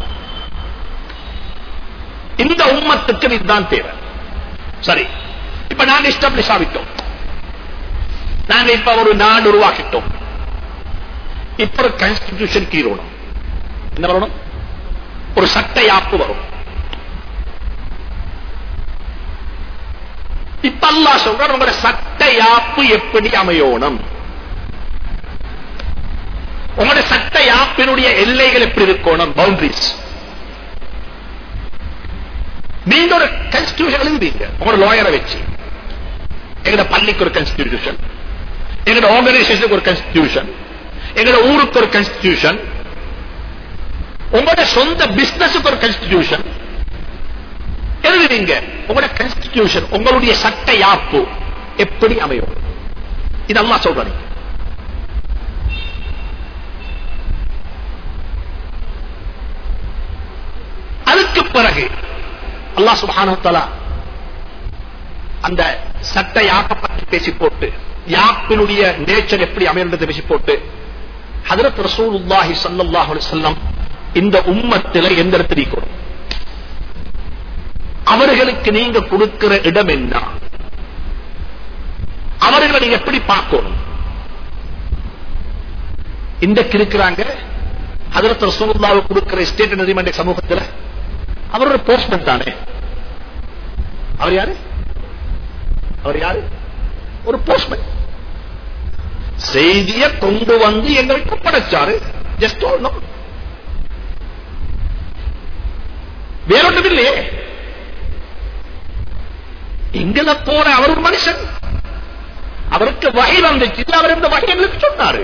இந்த உம்மத்துக்கு இதுதான் தேவை சரி இப்ப நாங்க எஸ்டாப்ளிஷ் ஆகிட்டோம் நாங்க இப்ப ஒரு நாடு உருவாக்கிட்டோம் இப்ப ஒரு கான்ஸ்டிடியூஷன் கீழோணும் என்ன வரணும் ஒரு சட்ட யாப்பு வரும் இப்ப அல்லா சொல்ற உங்களோட சட்ட யாப்பு எப்படி அமையோணும் உங்களுடைய சட்ட யாப்பினுடைய எல்லைகள் எப்படி இருக்கணும் பவுண்டரிஸ் நீங்க ஒரு கான்ஸ்டிடியூஷன் எழுதுவீங்க உங்களோட லாயரை வச்சு எங்கட பள்ளிக்கு ஒரு கான்ஸ்டிடியூஷன் எங்கட ஆர்கனைசேஷனுக்கு ஒரு கான்ஸ்டிடியூஷன் எங்கட ஊருக்கு ஒரு கான்ஸ்டிடியூஷன் உங்களோட சொந்த பிசினஸுக்கு ஒரு கான்ஸ்டிடியூஷன் எழுதுவீங்க உங்களோட கான்ஸ்டிடியூஷன் உங்களுடைய சட்ட யாப்பு எப்படி அமையும் இதெல்லாம் சொல்றீங்க அதுக்கு பிறகு அல்லா சுபானத்தலா அந்த சட்ட யாப்பை பற்றி பேசி போட்டு யாப்பினுடைய நேச்சர் எப்படி அமைந்தது பேசி போட்டு ஹதரத் ரசூலுல்லாஹி ஸல்லல்லாஹு அலைஹி வஸல்லம் இந்த உம்மத்தில எந்த இடத்துல இருக்கணும் அவர்களுக்கு நீங்க கொடுக்கிற இடம் என்ன அவர்களை நீங்க எப்படி பார்க்கணும் இன்றைக்கு இருக்கிறாங்க ஹதரத் ரசூலுல்லாஹ் கொடுக்கிற ஸ்டேட் நெறிமன்ற சமூகத்தில் அவர் ஒரு போஸ்ட்மேன் தானே அவர் யாரு அவர் யாரு ஒரு போஸ்ட்மேன் செய்திய கொண்டு வந்து எங்களுக்கு படைச்சாரு ஜஸ்ட் வேறொன்றும் இல்லையே எங்களை போற அவர் ஒரு மனுஷன் அவருக்கு வகை வந்துச்சு அவர் இந்த வகை எங்களுக்கு சொன்னாரு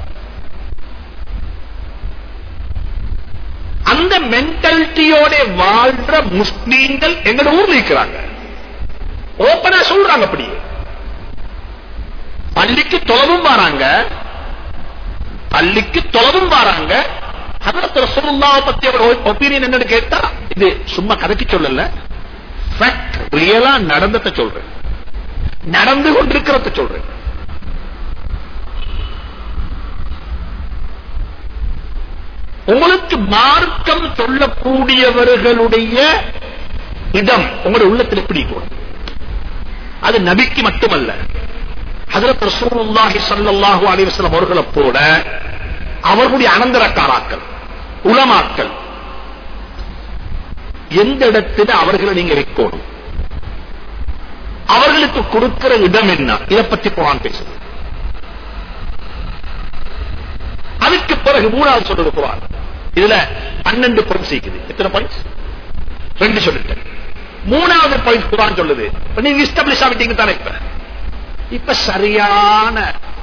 அந்த மென்டாலிட்டியோட வாழ்ற முஸ்லீம்கள் எங்க ஊர்ல இருக்கிறாங்க ஓப்பனா சொல்றாங்க அப்படி பள்ளிக்கு தொலைவும் வராங்க பள்ளிக்கு தொலைவும் வராங்க ஹதரத் ரசூலுல்லாஹ் பத்தி அவர் ஒப்பீனியன் என்னன்னு கேட்டா இது சும்மா கதைக்கு சொல்லல ஃபேக்ட் ரியலா நடந்தத சொல்றேன் நடந்து கொண்டிருக்கிறத சொல்றேன் உங்களுக்கு மார்க்கம் சொல்லக்கூடியவர்களுடைய இடம் உங்களுடைய உள்ளத்தில் எப்படி இருக்கும் அது நபிக்கு மட்டுமல்ல ஹதரத் ரசூலுல்லாஹி ஸல்லல்லாஹு அலைஹி வஸல்லம் அவர்களை போல அவர்களுடைய அனந்தரக்காராக்கள் உலமாக்கள் எந்த இடத்துல அவர்களை நீங்க வைக்கணும் அவர்களுக்கு கொடுக்கிற இடம் என்ன இதை பத்தி குரான் பேசுது அதுக்கு பிறகு மூணாவது சொல்றது குரான் இதுல பன்னெண்டு பாயிண்ட் இருக்குது எத்தனை பாயிண்ட்ஸ் ரெண்டு சொல்லிட்டேன் மூணாவது பாயிண்ட் குரான் சொல்லுது இப்ப நீங்க இஸ்டாப்ளிஷ் ஆகிட்டீங்க தானே இப்ப இப்ப சரியான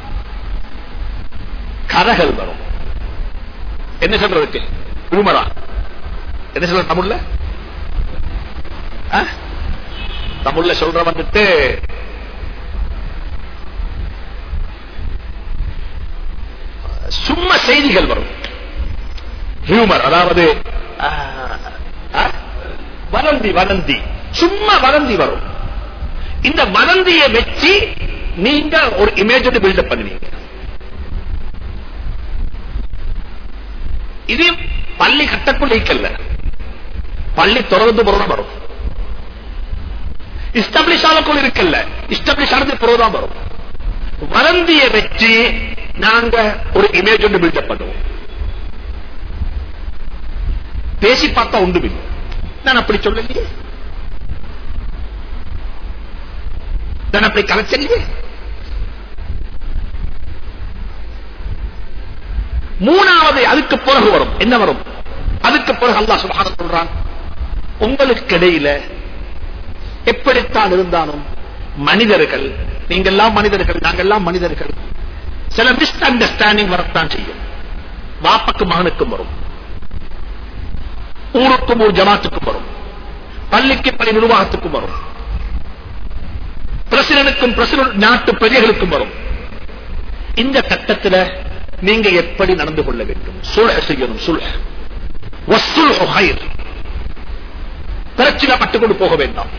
கதைகள் வரும் என்ன சொல்றதுக்கு உமரா என்ன சொல்ற தமிழ்ல ஆ? தமிழ்ல சொல்ற வந்துட்டு சும்மா செய்திகள் வரும் ஹியூமர் அதாவது ஆ, ஆ, வதந்தி வதந்தி சும்மா வதந்தி வரும் இந்த வதந்தியை வச்சு நீங்க ஒரு இமேஜ் பில்டப் பண்ணுவீங்க இது பள்ளி கட்டக்குள்ள இருக்கல்ல பள்ளி தொடர்ந்து பொருள் வரும் இஸ்டாப்ளிஷ் ஆகக்குள்ள இருக்கல்ல இஸ்டாப்ளிஷ் ஆனது பொருள் வரும் வதந்தியை வச்சு நாங்க ஒரு இமேஜ் ஒன்று பில்டப் பண்ணுவோம் பேசி பார்த்தா உண்டு இல்லை நான் அப்படி சொல்லலையே நான் அப்படி கலைச்சலையே மூணாவது அதுக்கு பிறகு வரும் என்ன வரும் அதுக்கு பிறகு அல்லாஹ் சுப்ஹானஹு சொல்றான் உங்களுக்கு இடையில எப்படித்தான் இருந்தாலும் மனிதர்கள் நீங்கெல்லாம் மனிதர்கள் நாங்கெல்லாம் மனிதர்கள் சில மிஸ் அண்டர்ஸ்டாண்டிங் வரத்தான் செய்யும் வாப்பக்கு மகனுக்கும் வரும் ஊருக்கும் ஊர் ஜமாத்துக்கும் வரும் பள்ளிக்கு பள்ளி நிர்வாகத்துக்கும் வரும் பிரசிடனுக்கும் பிரசிடன்ட் நாட்டு பிரஜைகளுக்கும் வரும் இந்த கட்டத்தில் நீங்க எப்படி நடந்து கொள்ள வேண்டும் சுல்ஹ செய்யணும் சுல்ஹ வஸ்ஸுல்ஹு ஹைர் பிரச்சனை பட்டுக்கொண்டு போக வேண்டாம்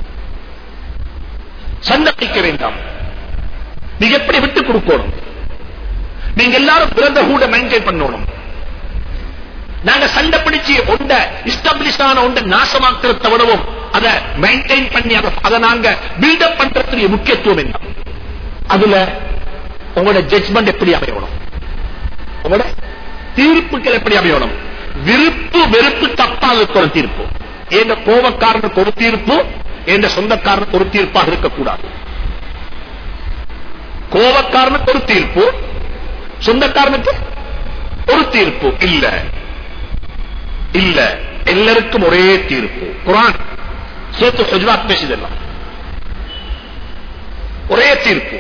சந்தப்பிக்க வேண்டாம் நீங்க எப்படி விட்டு கொடுக்கணும் நீங்க எல்லாரும் பிறந்த கூட மெயின்டைன் பண்ணணும் நாங்க சண்டை பிடிச்சு ஒண்ட இஸ்டாப்ளிஷ் ஆன ஒண்ட நாசமாக்கிறத விடவும் அதை மெயின்டைன் பண்ணி அதை- அதை நாங்க பில்டப் பண்றதுக்கு முக்கியத்துவம் என்ன அதுல உங்களோட ஜட்ஜ்மெண்ட் எப்படி அமையணும் உங்களோட தீர்ப்புகள் எப்படி அமையணும் விருப்பு வெறுப்பு தப்பாக இருக்கிற தீர்ப்பு எந்த கோபக்காரனுக்கு ஒரு தீர்ப்பு எந்த சொந்தக்காரனுக்கு ஒரு தீர்ப்பாக இருக்கக்கூடாது கோபக்காரனுக்கு ஒரு தீர்ப்பு சொந்தக்காரனுக்கு ஒரு தீர்ப்பு இல்ல இல்ல எல்லாருக்கும் ஒரே தீர்ப்பு குரான் சூத்து ஹுஜராத் பேசுதெல்லாம் ஒரே தீர்ப்பு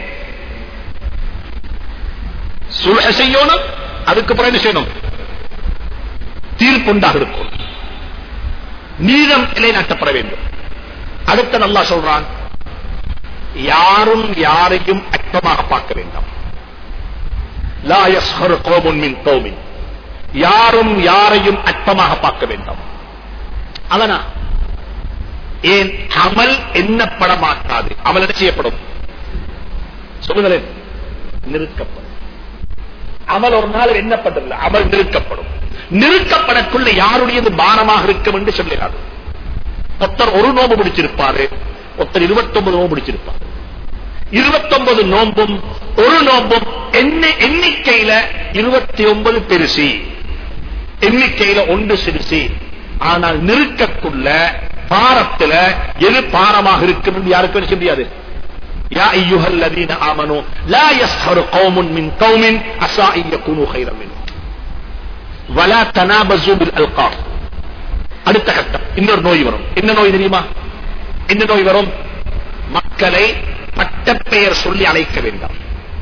சுல்ஹ செய்யணும் அதுக்கு பிறகு என்ன செய்யணும் தீர்ப்பு உண்டாக இருக்கும் நீதம் நிலைநாட்டப்பட வேண்டும் அடுத்த நல்லா சொல்றான் யாரும் யாரையும் அற்பமாக பார்க்க வேண்டாம் லா யஸ்ஹரு கௌமுன் மின் கௌமின் யாரும் யாரையும் அற்பமாக பார்க்க வேண்டாம் அதனா ஏன் அமல் எண்ணப்பட மாட்டாது அமல் என்ன செய்யப்படும் சொல்லுங்களேன் நிறுத்தப்படும் அமல் ஒரு நாள் எண்ணப்பட்டதில்லை அமல் நிறுத்தப்படும் நிறுத்தப்படக்குள்ள யாருடையது பானமாக இருக்கும் என்று சொல்லுகிறார் ஒருத்தர் ஒரு நோம்பு பிடிச்சிருப்பாரு ஒருத்தர் இருபத்தி ஒன்பது நோம்பு பிடிச்சிருப்பாரு இருபத்தி ஒன்பது நோம்பும் ஒரு நோம்பும் எண்ணி- எண்ணிக்கையில இருபத்தி ஒன்பது பெருசி எண்ணிக்கையில ஒன்று சிறுசி ஆனால் நிறுக்கக்குள்ள பாரத்துல எது பாரமாக இருக்கும் என்று யாருக்கும் என்ன செய்ய முடியாது يا أيها الذين آمنوا لا يسخر قوم من قوم عسى أن يكونوا خيرا منهم ولا تنابزوا بالألقاب அடுத்த கட்டம் இன்னொரு நோய் வரும் என்ன நோய் தெரியுமா என்ன நோய் வரும் மக்களை பட்டப்பெயர் சொல்லி அழைக்க வேண்டாம்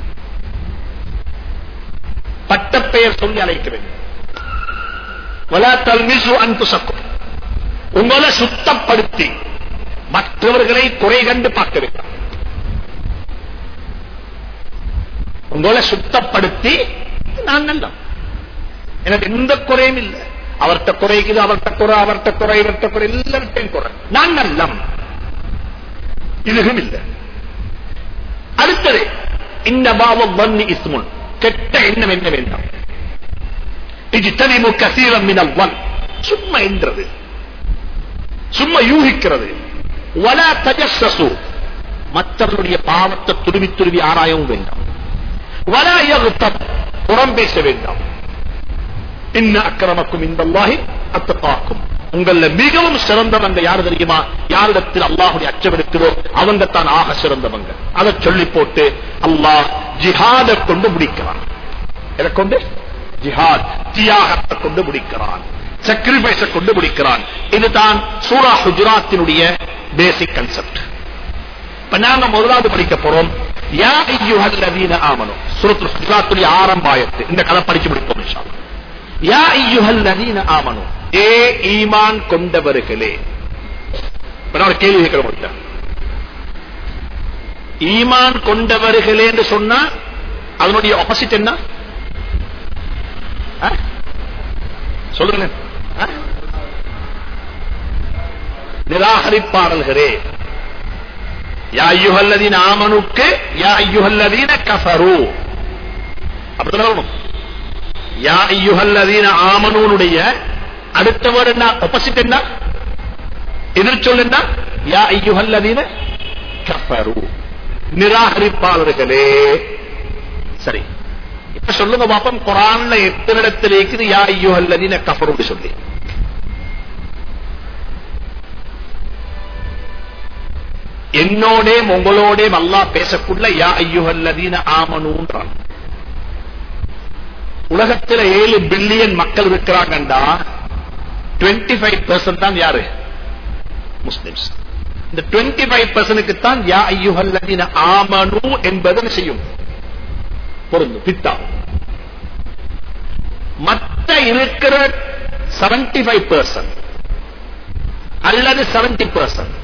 பட்டப்பெயர் சொல்லி அழைக்க வேண்டும் வலா தல்மிசு அன்புசக்கும் உங்களை சுத்தப்படுத்தி மற்றவர்களை குறை கண்டு பார்க்க வேண்டாம் உங்களை சுத்தப்படுத்தி நான் நல்லம் எனக்கு எந்த குறையும் இல்லை அவர்கிட்ட குறைக்குது அவர்கிட்ட குறை அவர்கிட்ட குறை இவர்கிட்ட குறை எல்லார்ட்டையும் குறை நான் நல்லம் இதுவும் இல்லை அடுத்தது இந்த பாவம் வன்னி இஸ்முன் கெட்ட எண்ணம் என்ன வேண்டாம் இது தனிமு கசீரம் மினல் வன் சும்மா என்றது சும்மா யூகிக்கிறது வல தஜஸ்ஸு மற்றவர்களுடைய பாவத்தை துருவி துருவி ஆராயவும் வேண்டாம் வல யகுத்தம் புறம் பேச வேண்டாம் இன்ன அக்கிரமக்கும் இந்த அல்லாஹி அத்தப்பாக்கும் உங்கள மிகவும் சிறந்தவங்க யாரு தெரியுமா யாரிடத்தில் அல்லாஹுடைய அச்சம் இருக்குதோ அவங்க தான் ஆக சிறந்தவங்க அதை சொல்லி போட்டு அல்லாஹ் ஜிஹாதை கொண்டு முடிக்கிறான் எதை கொண்டு ஜிஹாத் தியாகத்தை கொண்டு முடிக்கிறான் சாக்ரிஃபைஸை கொண்டு முடிக்கிறான் இதுதான் சூரா ஹுஜராத்தினுடைய பேசிக் கன்செப்ட் இப்ப நாங்க முதலாவது படிக்க போறோம் யா ஐயுஹல் லதீன ஆமனு சூரத்துல் ஹுஜராத்துடைய ஆரம்பாயத்து இந்த கதை படிச்சு முடிப்போம் இன்ஷா அல்லாஹ். யா ஐயுஹல் லதீன ஆமனு ஏ ஈமான் கொண்டவர்களே இப்ப நான் ஒரு கேள்வி கேட்கிறேன் உங்கள்ட்ட. ஈமான் கொண்டவர்களே என்று சொன்னா அதனுடைய ஆப்போசிட் என்ன ஆ? சொல்லுங்க ஆ? நிராகரிப்பாளர்களே யா ஐயுஹல்லதீன ஆமனுக்கு யா ஐயுஹல்லதீன கஃபரு அப்படிதான் வரணும் யா ஐயுஹல்லதீன ஆமனுடைய அடுத்த வேர்டு என்ன ஆப்போசிட் என்ன எதிர்ச்சொல் என்ன யா ஐயுஹல்லதீன கஃபரு நிராகரிப்பாளர்களே சரி இப்ப சொல்லுங்க பாப்பம் குரான்ல எத்தனை இடத்துல இருக்குது யா ஐயுஹல்லதீன கஃபரு சொல்லி என்னோடே உங்களோடே அல்லாஹ் பேசக்குள்ள யா ஐயுஹல்லதீன ஆமனுன்றான் உலகத்துல ஏழு பில்லியன் மக்கள் இருக்கிறாங்கண்டா 25% ஃபைவ் தான் யாரு முஸ்லிம்ஸ் இந்த டுவெண்ட்டி ஃபைவ் பர்சனுக்கு தான் யா ஐயுஹல்லதீன ஆமனு என்பது என்ன செய்யும் பொருந்தும் பித்தா மற்ற இருக்கிற செவன்டி ஃபைவ் பர்சன்ட் அல்லது செவன்டி பர்சன்ட்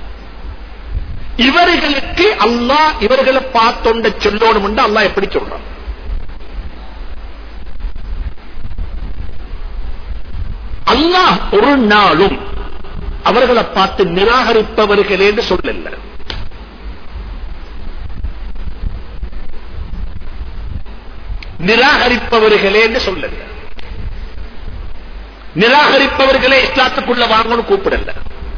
இவர்களுக்கு அல்லாஹ் இவர்களை பார்த்தொண்ட சொல்லணும் என்று அல்லாஹ் எப்படி சொல்றான் அல்லாஹ் ஒரு நாளும் அவர்களை பார்த்து நிராகரிப்பவர்களே என்று சொல்லல நிராகரிப்பவர்களே என்று சொல்லல நிராகரிப்பவர்களே இஸ்லாத்துக்குள்ள வாங்கணும் கூப்பிடல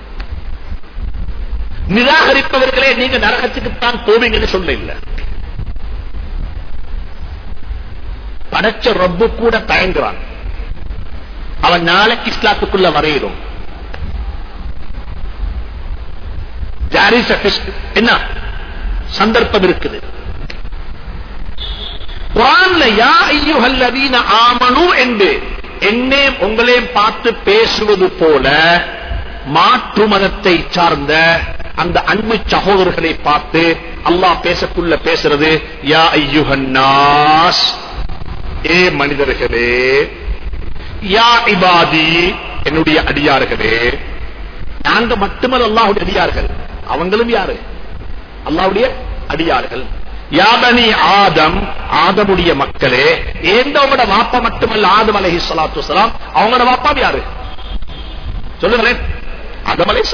நிராகரிப்பவர்களே நீங்க நரகத்துக்குத்தான் போவீங்கன்னு சொல்ல இல்ல படைச்ச ரப்பு கூட தயங்குறான் அவன் நாளைக்கு இஸ்லாத்துக்குள்ள வரையிடும் என்ன சந்தர்ப்பம் இருக்குது குரான்ல யா ஐயுஹல்லதீன ஆமனு என்று என்னே உங்களையும் பார்த்து பேசுவது போல மாற்று மதத்தை சார்ந்த அந்த அன்பு சகோதரர்களை பார்த்து அல்லாஹ் பேசக்குள்ள பேசுறது யா ஐயுஹன்னாஸ் ஏ மனிதர்களே யா இபாதி என்னுடைய அடியார்களே நாங்க மட்டுமல்ல அல்லாஹுடைய அடியார்கள் அவங்களும் யாரு அல்லாஹுடைய அடியார்கள் யாபனி ஆதம் ஆதமுடைய மக்களே ஏந்தவங்களோட வாப்பா மட்டுமல்ல ஆதம் அலஹி சலாத்து வலாம் அவங்களோட வாப்பா யாரு சொல்லுங்களேன் ஆதம் அலை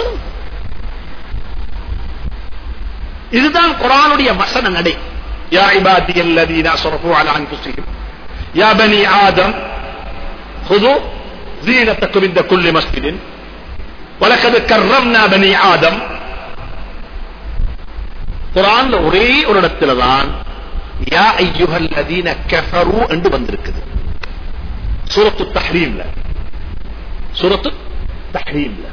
இதுதான் குரானுடைய வசன நடை யா இபாதி அல்லதீன அஸ்ரஃபு அலா அன்ஃபுஸிஹிம் யா பனி ஆதம் خذوا زينتكم عند كل مسجد ولقد كرمنا بني آدم குரான் ஒரே ஒரு இடத்துல தான் யா ஐயுஹல் லதீன கஃபரு என்று வந்திருக்குது சூரத்து தஹ்ரீம்ல சூரத்து தஹ்ரீம்ல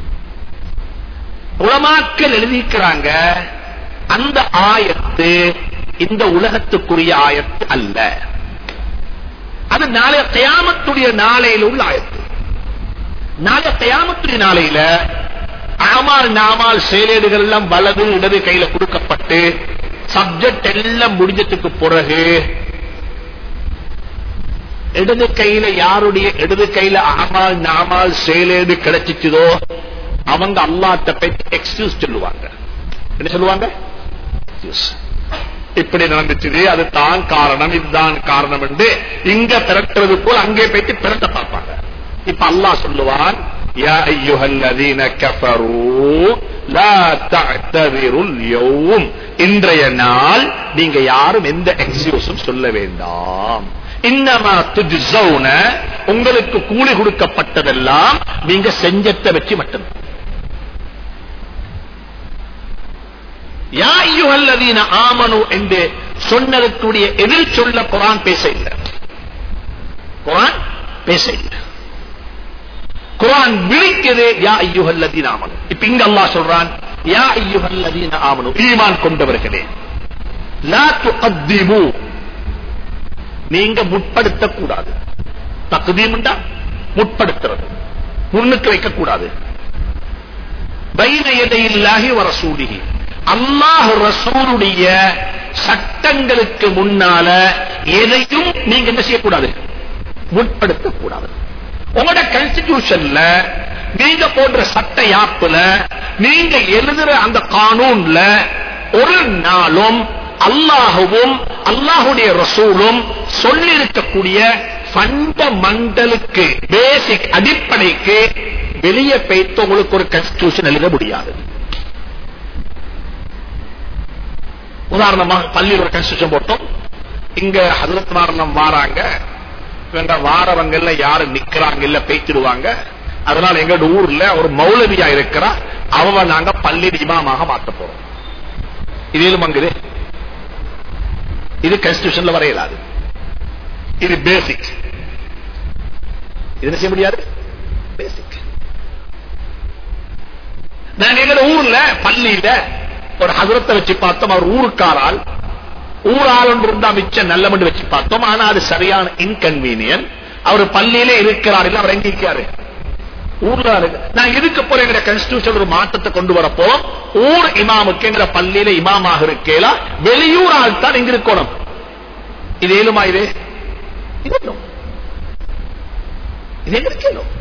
உலமாக்கள் எழுதிக்கிறாங்க அந்த ஆயத்து இந்த உலகத்துக்குரிய ஆயத்து அல்ல அது நாளைய கயாமத்துடைய நாளையில் உள்ள ஆயத்து நாளைய கயாமத்துடைய நாளையில ஆமால் நாமால் செயலேடுகள் எல்லாம் வலது இடது கையில கொடுக்கப்பட்டு சப்ஜெக்ட் எல்லாம் முடிஞ்சதுக்கு பிறகு இடது கையில யாருடைய இடது கையில ஆமால் நாமால் செயலேடு கிடைச்சிச்சதோ அவங்க அல்லாட்ட பற்றி எக்ஸ்கியூஸ் சொல்லுவாங்க என்ன சொல்லுவாங்க இப்படி நடந்துச்சு அது தான் காரணம் இதுதான் காரணம் என்று இங்க திரட்டுறது போல் அங்கே போயிட்டு திரட்ட பார்ப்பாங்க இப்ப அல்லாஹ் சொல்லுவான் يا أيها الذين كفروا لا تعتذروا اليوم இன்றைய நாள் நீங்க யாரும் எந்த எக்ஸ்கியூஸும் சொல்ல வேண்டாம் இன்னமா துஜ்ஸௌன உங்களுக்கு கூலி கொடுக்கப்பட்டதெல்லாம் நீங்க செஞ்சத்தை வச்சு மட்டும்தான் யா ஐயுஹல்லதீன ஆமனு என்று சொன்னதற்குரிய எதிர் சொல்ல குரான் பேச இல்லை குரான் பேச இல்லை குரான் விழிக்குது யா ஐயுஹல்லதீன ஆமனு இப்ப இங்க அல்லாஹ் சொல்றான் யா ஐயுஹல்லதீன ஆமனு ஈமான் கொண்டவர்களே லா துகத்திமு நீங்க முற்படுத்த கூடாது தகுதீம்டா முற்படுத்துறது முன்னுக்கு வைக்க கூடாது பைன எதையில்லாகி வர சூடிகி அல்லாஹ் ரசூலுடைய சட்டங்களுக்கு முன்னால எதையும் நீங்க என்ன செய்யக்கூடாது முற்படுத்த கூடாது உங்களோட கான்ஸ்டிடியூஷன்ல நீங்க போன்ற சட்ட யாப்புல நீங்க எழுதுற அந்த கானூன்ல ஒரு நாளும் அல்லாஹுவும் அல்லாஹுடைய ரசூலும் சொல்லி இருக்கக்கூடிய ஃபண்டமெண்டலுக்கு பேசிக் அடிப்படைக்கு வெளியே போய்த்து உங்களுக்கு ஒரு கான்ஸ்டிடியூஷன் எழுத முடியாது உதாரணமாக பள்ளியில் ஒரு கன்ஸ்ட்ரக்ஷன் போட்டோம் இங்க ஹதரத் மாரணம் வாராங்க இவங்க வாரவங்கல்ல யாரு நிக்கிறாங்க இல்ல பேய்த்திடுவாங்க அதனால எங்க ஊர்ல ஒரு மௌலவியா இருக்கிறா அவ நாங்க பள்ளி இமாமாக மாத்த போறோம் இதிலும் அங்குது இது கான்ஸ்டியூஷன்ல வரையலாது இது பேசிக் இது என்ன செய்ய முடியாது பேசிக் நாங்க எங்க ஊர்ல பள்ளியில ஒரு ஹசரத்தை வச்சு பார்த்தோம் அவர் ஊருக்காரால் ஊரால் ஒன்று இருந்தா மிச்சம் நல்ல மண்டு வச்சு பார்த்தோம் ஆனா அது சரியான இன்கன்வீனியன் அவர் பள்ளியிலே இருக்கிறார் இல்ல அவர் எங்க இருக்காரு ஊர்ல இருக்கு நான் இதுக்கு போற எங்க கான்ஸ்டிடியூஷன் ஒரு மாற்றத்தை கொண்டு வரப்போ ஊர் இமாமுக்கு எங்கிற பள்ளியில இமாமாக இருக்கேலா வெளியூர் ஆள் தான் இங்க இருக்கணும் இது ஏழுமா இது இது ஏலும். இது எங்க இருக்கணும்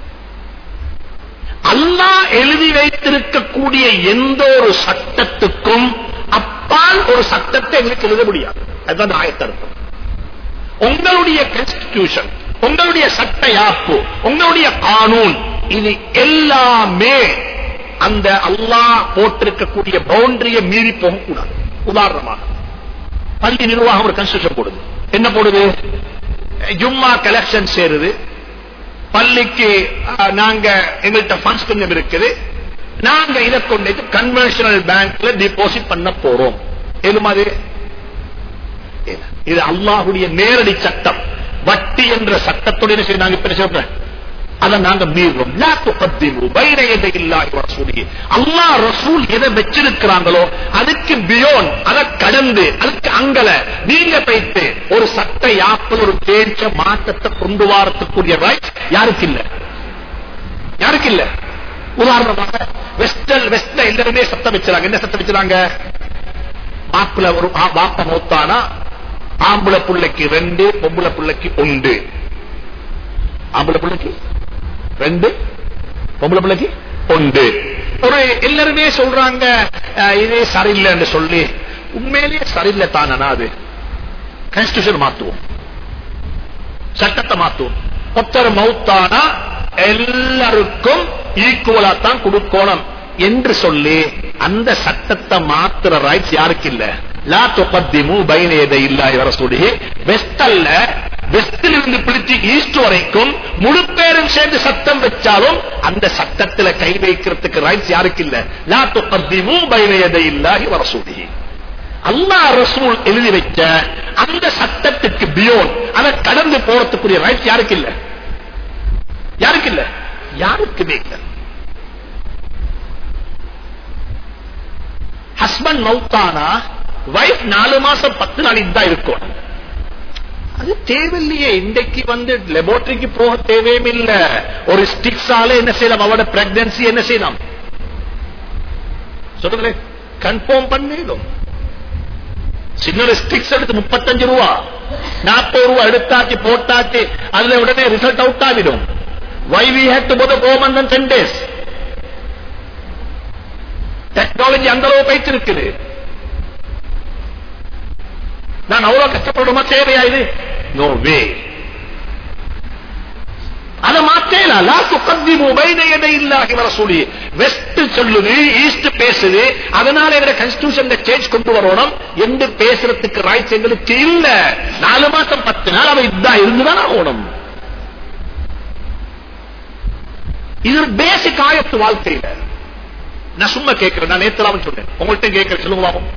அல்லாஹ் எழுதி வைத்திருக்கக்கூடிய எந்த ஒரு சட்டத்துக்கும் அப்பால் ஒரு சட்டத்தை எங்களுக்கு எழுத முடியாது அதுதான் ஆயத்தர்த்தம் உங்களுடைய கான்ஸ்டிடியூஷன் உங்களுடைய சட்ட யாப்பு உங்களுடைய கானூன் இது எல்லாமே அந்த அல்லாஹ் போட்டிருக்கக்கூடிய பவுண்டரியை மீறி போகக்கூடாது உதாரணமாக பள்ளி நிர்வாகம் ஒரு கன்ஸ்ட்ரக்ஷன் போடுது என்ன போடுது ஜும்மா கலெக்ஷன் சேருது பள்ளிக்கு அஹ், நாங்க எங்கள்கிட்ட ஃபண்ட்ஸ் கொஞ்சம் இருக்குது நாங்க இதை கொண்டு கன்வென்ஷனல் பேங்க்ல டிபாசிட் பண்ண போறோம் ஏதுமா அது இல்ல. இது அல்லாஹுடைய நேரடி சட்டம் வட்டி என்ற சட்டத்தோட என்ன செய்ய நாங்க இப்ப என்ன சொல்றேன் அதை நாங்க மீறுவோம் லா துகத்திமு பைன யதையில்லாஹி வ ரசூலிஹி அல்லாஹ் ரசூல் எதை வச்சிருக்கிறாங்களோ அதுக்கு பியோன் அதை கடந்து அதுக்கு அங்கல நீங்க போயிட்டு ஒரு சட்ட யாப்பில் ஒரு தேர்ச்ச மாற்றத்தை கொண்டு வரத்துக்குரிய ரைட் யாருக்கு இல்ல யாருக்கு இல்ல உதாரணமாக வெஸ்டல் வெஸ்ட்ல எல்லாருமே சத்தம் வச்சாங்க என்ன சத்தம் வச்சாங்க மாப்பிள்ள ஒரு ஆ- வாப்ப மௌத்தானா ஆம்பளை பிள்ளைக்கு ரெண்டு பொம்பளை பிள்ளைக்கு ஒன்று ஆம்பளை பிள்ளைக்கு ரெண்டு பொம்பளை பிள்ளைக்கு ஒன்று ஒரு எல்லாருமே சொல்றாங்க அஹ், இது சரியில்லைன்னு சொல்லி உண்மையிலேயே சரியில்லை தானா அது கான்ஸ்டியூஷன் மாத்துவோம் சட்டத்தை மாத்துவோம் ஒருத்தர் மௌத்தானா எல்லாருக்கும் ஈக்குவலா தான் கொடுக்கணும் என்று சொல்லி அந்த சட்டத்தை மாத்துற ரைட்ஸ் யாருக்கு இல்ல லா துகத்திமு பைன யதையில்லாஹி வ ரசூலிஹி வெஸ்ட் அல்ல வெஸ்டில் இருந்து பிடிச்சு ஈஸ்ட் வரைக்கும் முழு பேரும் சேர்ந்து சத்தம் வச்சாலும் அந்த சட்டத்துல கை வைக்கிறதுக்கு ரைட்ஸ் யாருக்கு இல்ல லா துகத்திமு பைன யதையில்லாஹி வ ரசூலிஹி அல்லாஹ் ரசூல் எழுதி வைக்க அந்த சட்டத்துக்கு பியோன் அதை கடந்து போறதுக்குரிய ரைட்ஸ் யாருக்கு இல்ல யாருக்கு இல்ல யாருக்குமே இல்ல ஹஸ்பண்ட் மவுத்தானா வைஃப் நாலு மாசம் பத்து நாளைக்கு தான் இருக்கும் அது தேவையில்லையே இன்றைக்கு வந்து லெபோரட்டரிக்கு போக தேவையும் இல்ல ஒரு ஸ்டிக்ஸால என்ன செய்யலாம் அவட பிரெக்னன்சி என்ன செய்யலாம் சொல்லுங்களேன் கன்ஃபார்ம் பண்ணிடும் சின்ன ஸ்டிக்ஸ் எடுத்து முப்பத்தஞ்சு ரூபா நாற்பது ரூபா எடுத்தாச்சு போட்டாச்சு அதுல உடனே ரிசல்ட் அவுட் ஆகிடும் வை வி ஹேட் டு போத கோமந்தன் டென் டேஸ் டெக்னாலஜி அந்த அளவு போயிட்டு இருக்குது நான் அவ்வளவு கஷ்டப்படுமா தேவையா இது நோ வே அதை மாத்தேலாம் லா துகத்திமு பைன யதையில்லாஹி வ ரசூலிஹி வெஸ்ட் சொல்லுது ஈஸ்ட் பேசுது அதனால எங்க கான்ஸ்டிடியூஷன்ல சேஞ்ச் கொண்டு வரணும் என்று பேசுறதுக்கு ரைட்ஸ் எங்களுக்கு இல்ல நாலு மாசம் பத்து நாள் அவன் இதான் இருந்துதான் ஆகணும் இது ஒரு பேசிக் ஆயத்து வாழ்க்கையில நான் சும்மா கேட்கிறேன் நான் நேத்தலாம் சொன்னேன் உங்கள்கிட்ட கேட்கிறேன் சொல்லுங்க பாப்போம்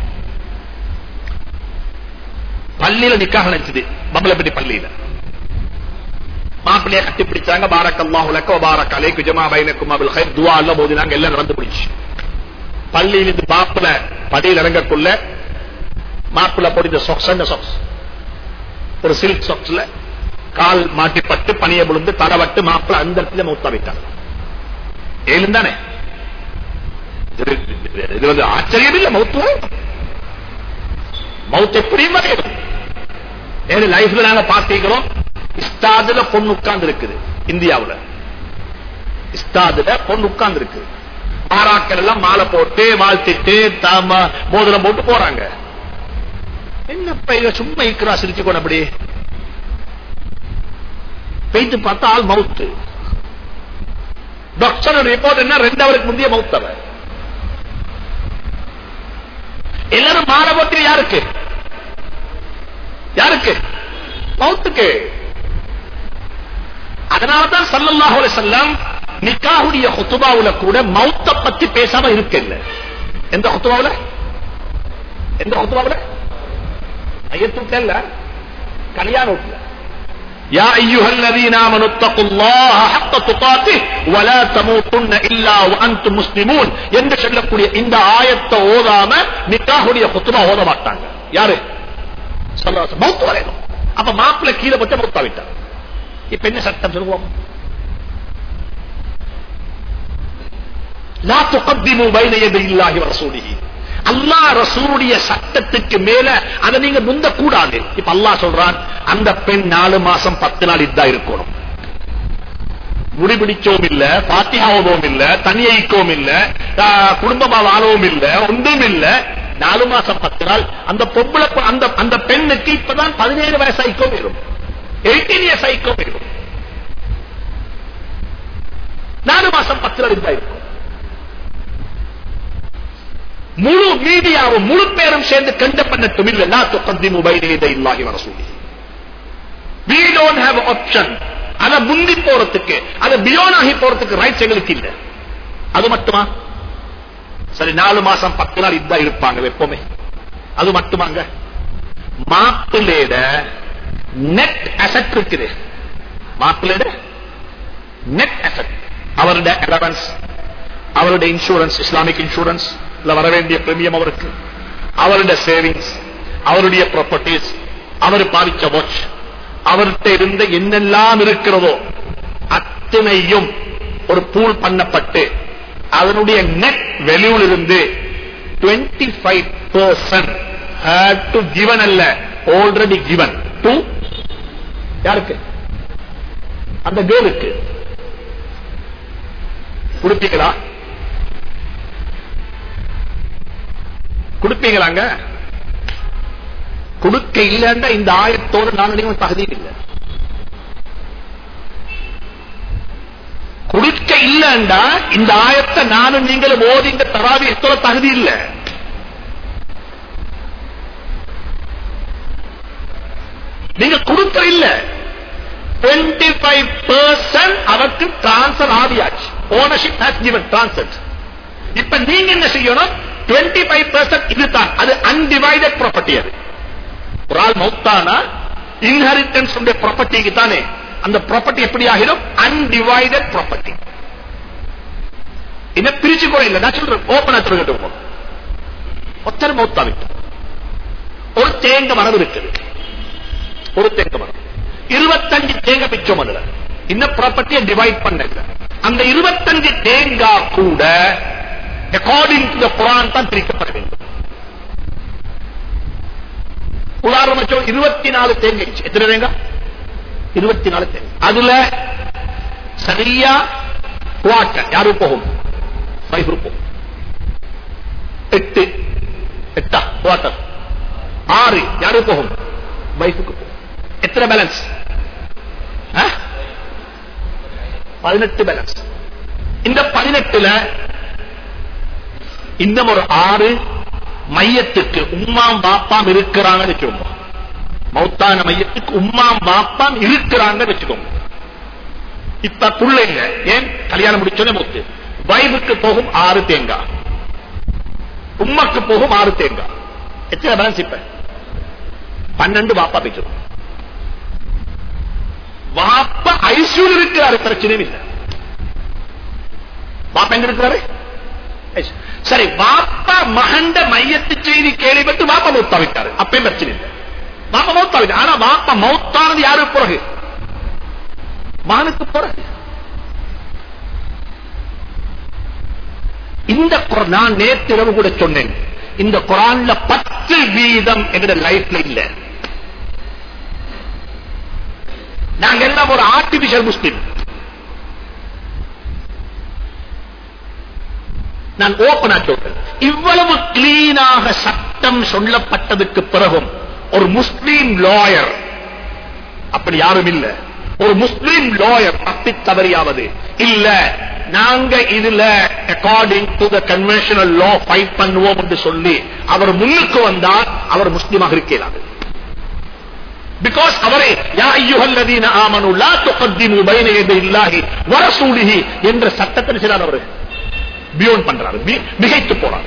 பள்ளியில நிக்காக நினைச்சது பம்பலப்பட்டி பள்ளியில மாப்பிள்ளைய கட்டி பிடிச்சாங்க பாரக் அல்லாஹு லக்க பாரக் அலைக்கு ஜமா பைனக்கும் அபில் ஹைர் துவா அல்ல போதினாங்க எல்லாம் நடந்து பிடிச்சு பள்ளியில் இருந்து மாப்பிள்ள படியில் இறங்கக்குள்ள மாப்பிள்ள போடிந்த சொக்ஸ் அந்த சொக்ஸ் ஒரு சில்க் சொக்ஸ்ல கால் மாட்டிப்பட்டு பனிய விழுந்து தடவட்டு மாப்பிள்ள அந்த இடத்துல மூத்தா வைத்தாங்க ஏழும் தானே இது இது வந்து ஆச்சரியம் இல்ல மௌத்து மௌத் எப்படியும் வரையும் ஏழு லைஃப்ல நாங்க பாத்தீங்களோம் இஸ்தாதுல பொண்ணு உட்கார்ந்து இருக்குது இந்தியாவுல இஸ்தாதுல பொண்ணு உட்கார்ந்து இருக்குது மாறாக்கள் எல்லாம் மாலை போட்டு வாழ்த்திட்டு தாம மோதிரம் போட்டு போறாங்க என்னப்பா இவ சும்மா இருக்கிறா சிரிச்சு கொண்டு அப்படி போயிட்டு பார்த்தா ஆள் மவுத்து டாக்டர் ரிப்போர்ட் என்ன ரெண்டு அவருக்கு முந்தைய மவுத்தவ எல்லாரும் மாலை போட்டு யாருக்கு யாருக்கு மவுத்துக்கு அதனாலதான் சல்லல்லாஹு அலைஹி வஸல்லம் நிக்காஹுடைய ஹுத்துபாவுல கூட மௌத்த பத்தி பேசாம இருக்கல எந்த ஹுத்துபாவுல எந்த ஹுத்துபாவுல ஐயத்துக்கு இல்ல கல்யாண வீட்டுல يا أيها الذين آمنوا اتقوا الله حق تقاته ولا تموتن إلا وأنتم مسلمون என்று சொல்லக்கூடிய இந்த ஆயத்தை ஓதாம நிக்காஹுடைய குத்துபா ஓத மாட்டாங்க யாரு சொல்ல மௌத்து வரையணும் அப்ப மாப்பிள்ள கீழே போட்டு மௌத்தா விட்டார் இப்ப என்ன சட்டம் சொல்லுவோம் லா துகத்திமு பைன யதையில்லாஹி வ ரசூலிஹி அல்லாஹ் ரசூலுடைய சட்டத்துக்கு மேல அதை நீங்க முந்த கூடாது இப்ப அல்லாஹ் சொல்றான் அந்த பெண் நாலு மாசம் பத்து நாள் இதா இருக்கணும் முடிபிடிச்சோம் இல்ல பாத்தியாவதும் இல்ல தனியைக்கவும் இல்ல ஆ, குடும்பமா வாழவும் இல்ல ஒன்றும் இல்ல நாலு மாசம் பத்து நாள் அந்த பொம்பளை பொ- அந்த அந்த பெண்ணுக்கு இப்பதான் பதினேழு வயசு ஐக்கோ வரும் எயிட்டீன் இயர்ஸ் ஐக்கோ வரும் நாலு மாசம் பத்து நாள் இதா இருக்கும் முழு மீடியாவும் முழு பேரும் சேர்ந்து கண்ட பண்ணட்டும் இல்ல லா துகத்திமு பைன யதையில்லாஹி வ ரசூலிஹி we don't have option அத முந்தி போறதுக்கு அத பியோன் ஆகி போறதுக்கு ரைட்ஸ் எங்களுக்கு இல்ல அது மட்டுமா சரி நாலு மாசம் பத்து நாள் இதான் இருப்பாங்க எப்பவுமே அது மட்டுமாங்க மாப்பிள்ளையிட நெட் அசட் இருக்குது மாப்பிள்ளையிட நெட் அசட் அவருடைய அலவன்ஸ் அவருடைய இன்சூரன்ஸ் இஸ்லாமிக் இன்சூரன்ஸ் இல்ல வர வேண்டிய பிரீமியம் அவருக்கு அவருடைய சேவிங்ஸ் அவருடைய ப்ராப்பர்ட்டிஸ் அவர் பாவிச்ச வாட்ச் அவர்கிட்ட இருந்த என்னெல்லாம் இருக்கிறதோ அத்தனையும் ஒரு பூல் பண்ணப்பட்டு அதனுடைய நெட் வெளியூல் இருந்து 25% ஃபைவ் பர்சன்ட் டு கிவன் அல்ல ஆல்ரெடி கிவன் டு யாருக்கு அந்த கேர்ளுக்கு கொடுப்பீங்களா கொடுப்பீங்களாங்க கொடுக்க இல்லைன்னா இந்த ஆயத்தோடு நான் நீங்களும் தகுதி இல்லை கொடுக்க இல்லைண்டா இந்த ஆயத்தை நானும் நீங்களும் ஓதி இந்த தராவி எத்தோட தகுதி இல்லை நீங்க கொடுக்க இல்ல 25% ஃபைவ் பர்சன்ட் அவருக்கு டிரான்ஸ்பர் ஆகியாச்சு ஓனர்ஷிப் ஹாஸ் கிவன் டிரான்ஸ்பர் இப்ப நீங்க என்ன செய்யணும் 25% ஃபைவ் பர்சன்ட் இதுதான் அது அன்டிவைடட் ப்ராப்பர்ட்டி அது ஒரு ஆள் மௌத்தானா இன்ஹெரிட்டன்ஸ் உடைய ப்ராப்பர்ட்டிக்கு தானே அந்த ப்ராப்பர்ட்டி எப்படி ஆகிடும் அன்டிவைடட் ப்ராப்பர்ட்டி என்ன பிரிச்சு கூட இல்ல நான் சொல்றேன் ஓபனா திருகட்டும் ஒத்தர் மௌத்தா விட்டு ஒரு தேங்க மரம் இருக்குது ஒரு தேங்க மரம் இருபத்தஞ்சு தேங்க பிச்சோம் அதுல இந்த ப்ராப்பர்ட்டியை டிவைட் பண்ணல அந்த இருபத்தஞ்சு தேங்காய் கூட அக்கார்டிங் டு த குரான் தான் பிரிக்கப்பட வேண்டும் உதாரணம் சொல்ல இருபத்தி நாலு தேங்காய் எத்தனை தேங்காய் இருபத்தி நாலு தேங்காய் அதுல சரியா குவார்டர் யாரு போகும் வைஃபு போகும் எட்டு எட்டா குவார்டர் ஆறு யாரு போகும் வைஃபுக்கு போகும் எத்தனை பேலன்ஸ் பதினெட்டு பேலன்ஸ் இந்த பதினெட்டுல இன்னும் ஒரு ஆறு மையத்துக்கு உம்மாம் பாப்பாம் இருக்கிறாங்கன்னு வச்சுக்கோங்க மௌத்தான மையத்துக்கு உம்மாம் பாப்பாம் இருக்கிறாங்கன்னு வச்சுக்கோங்க இப்ப பிள்ளைங்க ஏன் கல்யாணம் முடிச்சோன்னே மூத்து வைஃபுக்கு போகும் ஆறு தேங்காய் உம்மக்கு போகும் ஆறு தேங்காய் எத்தனை பேலன்ஸ் இப்ப பன்னெண்டு வாப்பா பேசுறோம் வாப்பா ஐசியூல இருக்கிறாரு பிரச்சனையும் இல்லை வாப்பா எங்க இருக்கிறாரு ஐஸ். சரி வாப்பா மகண்ட மையத்து செய்தி கேள்விப்பட்டு வாப்பா மௌத்தா விட்டாரு அப்பயும் பிரச்சனை இல்லை வாப்பா மௌத்தா விட்டாரு ஆனா வாப்பா மௌத்தானது யாரு பிறகு மகனுக்கு பிறகு இந்த குர- நான் நேற்று இரவு கூட சொன்னேன் இந்த குரான்ல பத்து வீதம் எங்க லைஃப்ல இல்ல நாங்க எல்லாம் ஒரு ஆர்டிபிஷியல் முஸ்லிம் நான் ஓபனா சொல்றேன் இவ்வளவு கிளீனாக சட்டம் சொல்லப்பட்டதுக்கு பிறகும் ஒரு முஸ்லீம் லாயர் அப்படி யாரும் இல்ல ஒரு முஸ்லீம் லாயர் தப்பி தவறியாவது இல்ல நாங்க இதுல according to the conventional law fight பண்ணுவோம் என்று சொல்லி அவர் முன்னுக்கு வந்தால் அவர் முஸ்லீமாக இருக்கிறார் பிகாஸ் அவரே யா ஐயுஹல்லதீன ஆமனு லா துகத்திமு பைன யதையில்லாஹி வ ரசூலிஹி என்ற சட்டத்தை செய்றார் அவர் பியோன் பண்றாரு மி- மிகைத்து போறாரு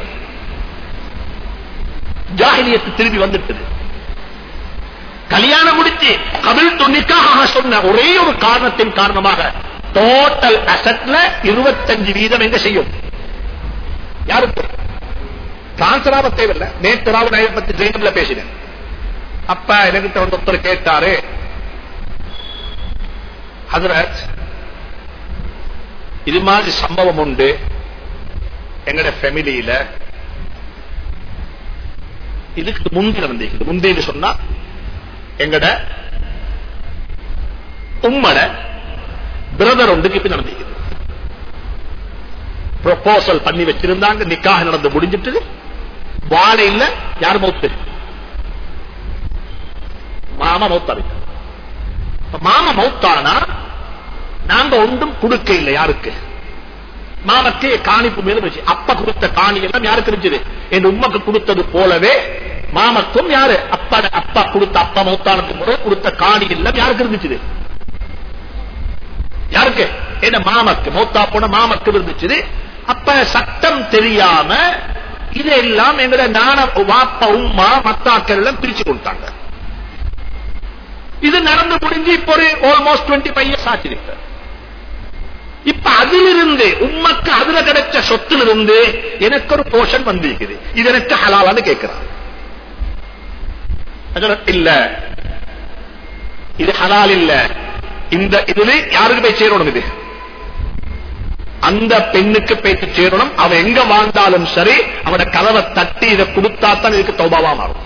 ஜாஹிலியத்து திரும்பி வந்துட்டது கல்யாணம் முடிச்சு கபில் துணிக்காக சொன்ன ஒரே ஒரு காரணத்தின் காரணமாக டோட்டல் அசட்ல இருபத்தஞ்சு வீதம் எங்க செய்யும் யாருக்கு டிரான்ஸ்பர் ஆக தேவையில்லை நேற்று ராவு நான் பத்தி ஜெயினப்ல பேசினேன் அப்ப எனக்கு ஒரு ஒருத்தர் கேட்டாரு ஹசரத் இது மாதிரி சம்பவம் உண்டு எங்கட ஃபேமிலியில இதுக்கு முந்தி நடந்திருக்குது முந்தின்னு சொன்னா எங்கட உம்மட பிரதர் ஒன்றுக்கு இப்ப நடந்திருக்குது ப்ரொபோசல் பண்ணி வச்சிருந்தாங்க நிக்காக நடந்து முடிஞ்சிட்டு வாழையில யார் மௌத்து மாமா மௌத்தாரு மாமா மௌத்தானா நாங்க ஒன்றும் கொடுக்க இல்லை யாருக்கு மாமக்கு காணிப்பு மேல வச்சு அப்பா கொடுத்த காணி எல்லாம் யாருக்கு இருந்துச்சு என் உம்மக்கு கொடுத்தது போலவே மாமக்கும் யாரு அப்பா அப்பா கொடுத்த அப்பா மௌத்தானத்துக்கு முறை கொடுத்த காணி எல்லாம் யாருக்கு இருந்துச்சு யாருக்கு என்ன மாமக்கு மௌத்தா போன மாமக்கு இருந்துச்சு அப்ப சட்டம் தெரியாம இதெல்லாம் எங்களை நான வாப்பா உம்மா மத்தாக்கள் எல்லாம் பிரிச்சு கொடுத்தாங்க இது நடந்து முடிஞ்சு இப்போ ஒரு ஆல்மோஸ்ட் டுவெண்ட்டி ஃபைவ் இயர்ஸ் ஆச்சு இருக்கு. இப்ப அதிலிருந்து உம்மக்கு அதுல கிடைச்ச சொத்துல இருந்து எனக்கு ஒரு போர்ஷன் வந்திருக்குது இது எனக்கு ஹலாலான்னு கேட்கிறான் இல்ல இது ஹலால் இல்ல இந்த இதுல யாருக்கு போய் சேரணும் இது அந்த பெண்ணுக்கு பேச்சு சேரணும் அவ எங்க வாழ்ந்தாலும் சரி அவட கதவை தட்டி இதை கொடுத்தா தான் இதுக்கு தௌபாவா மாறும்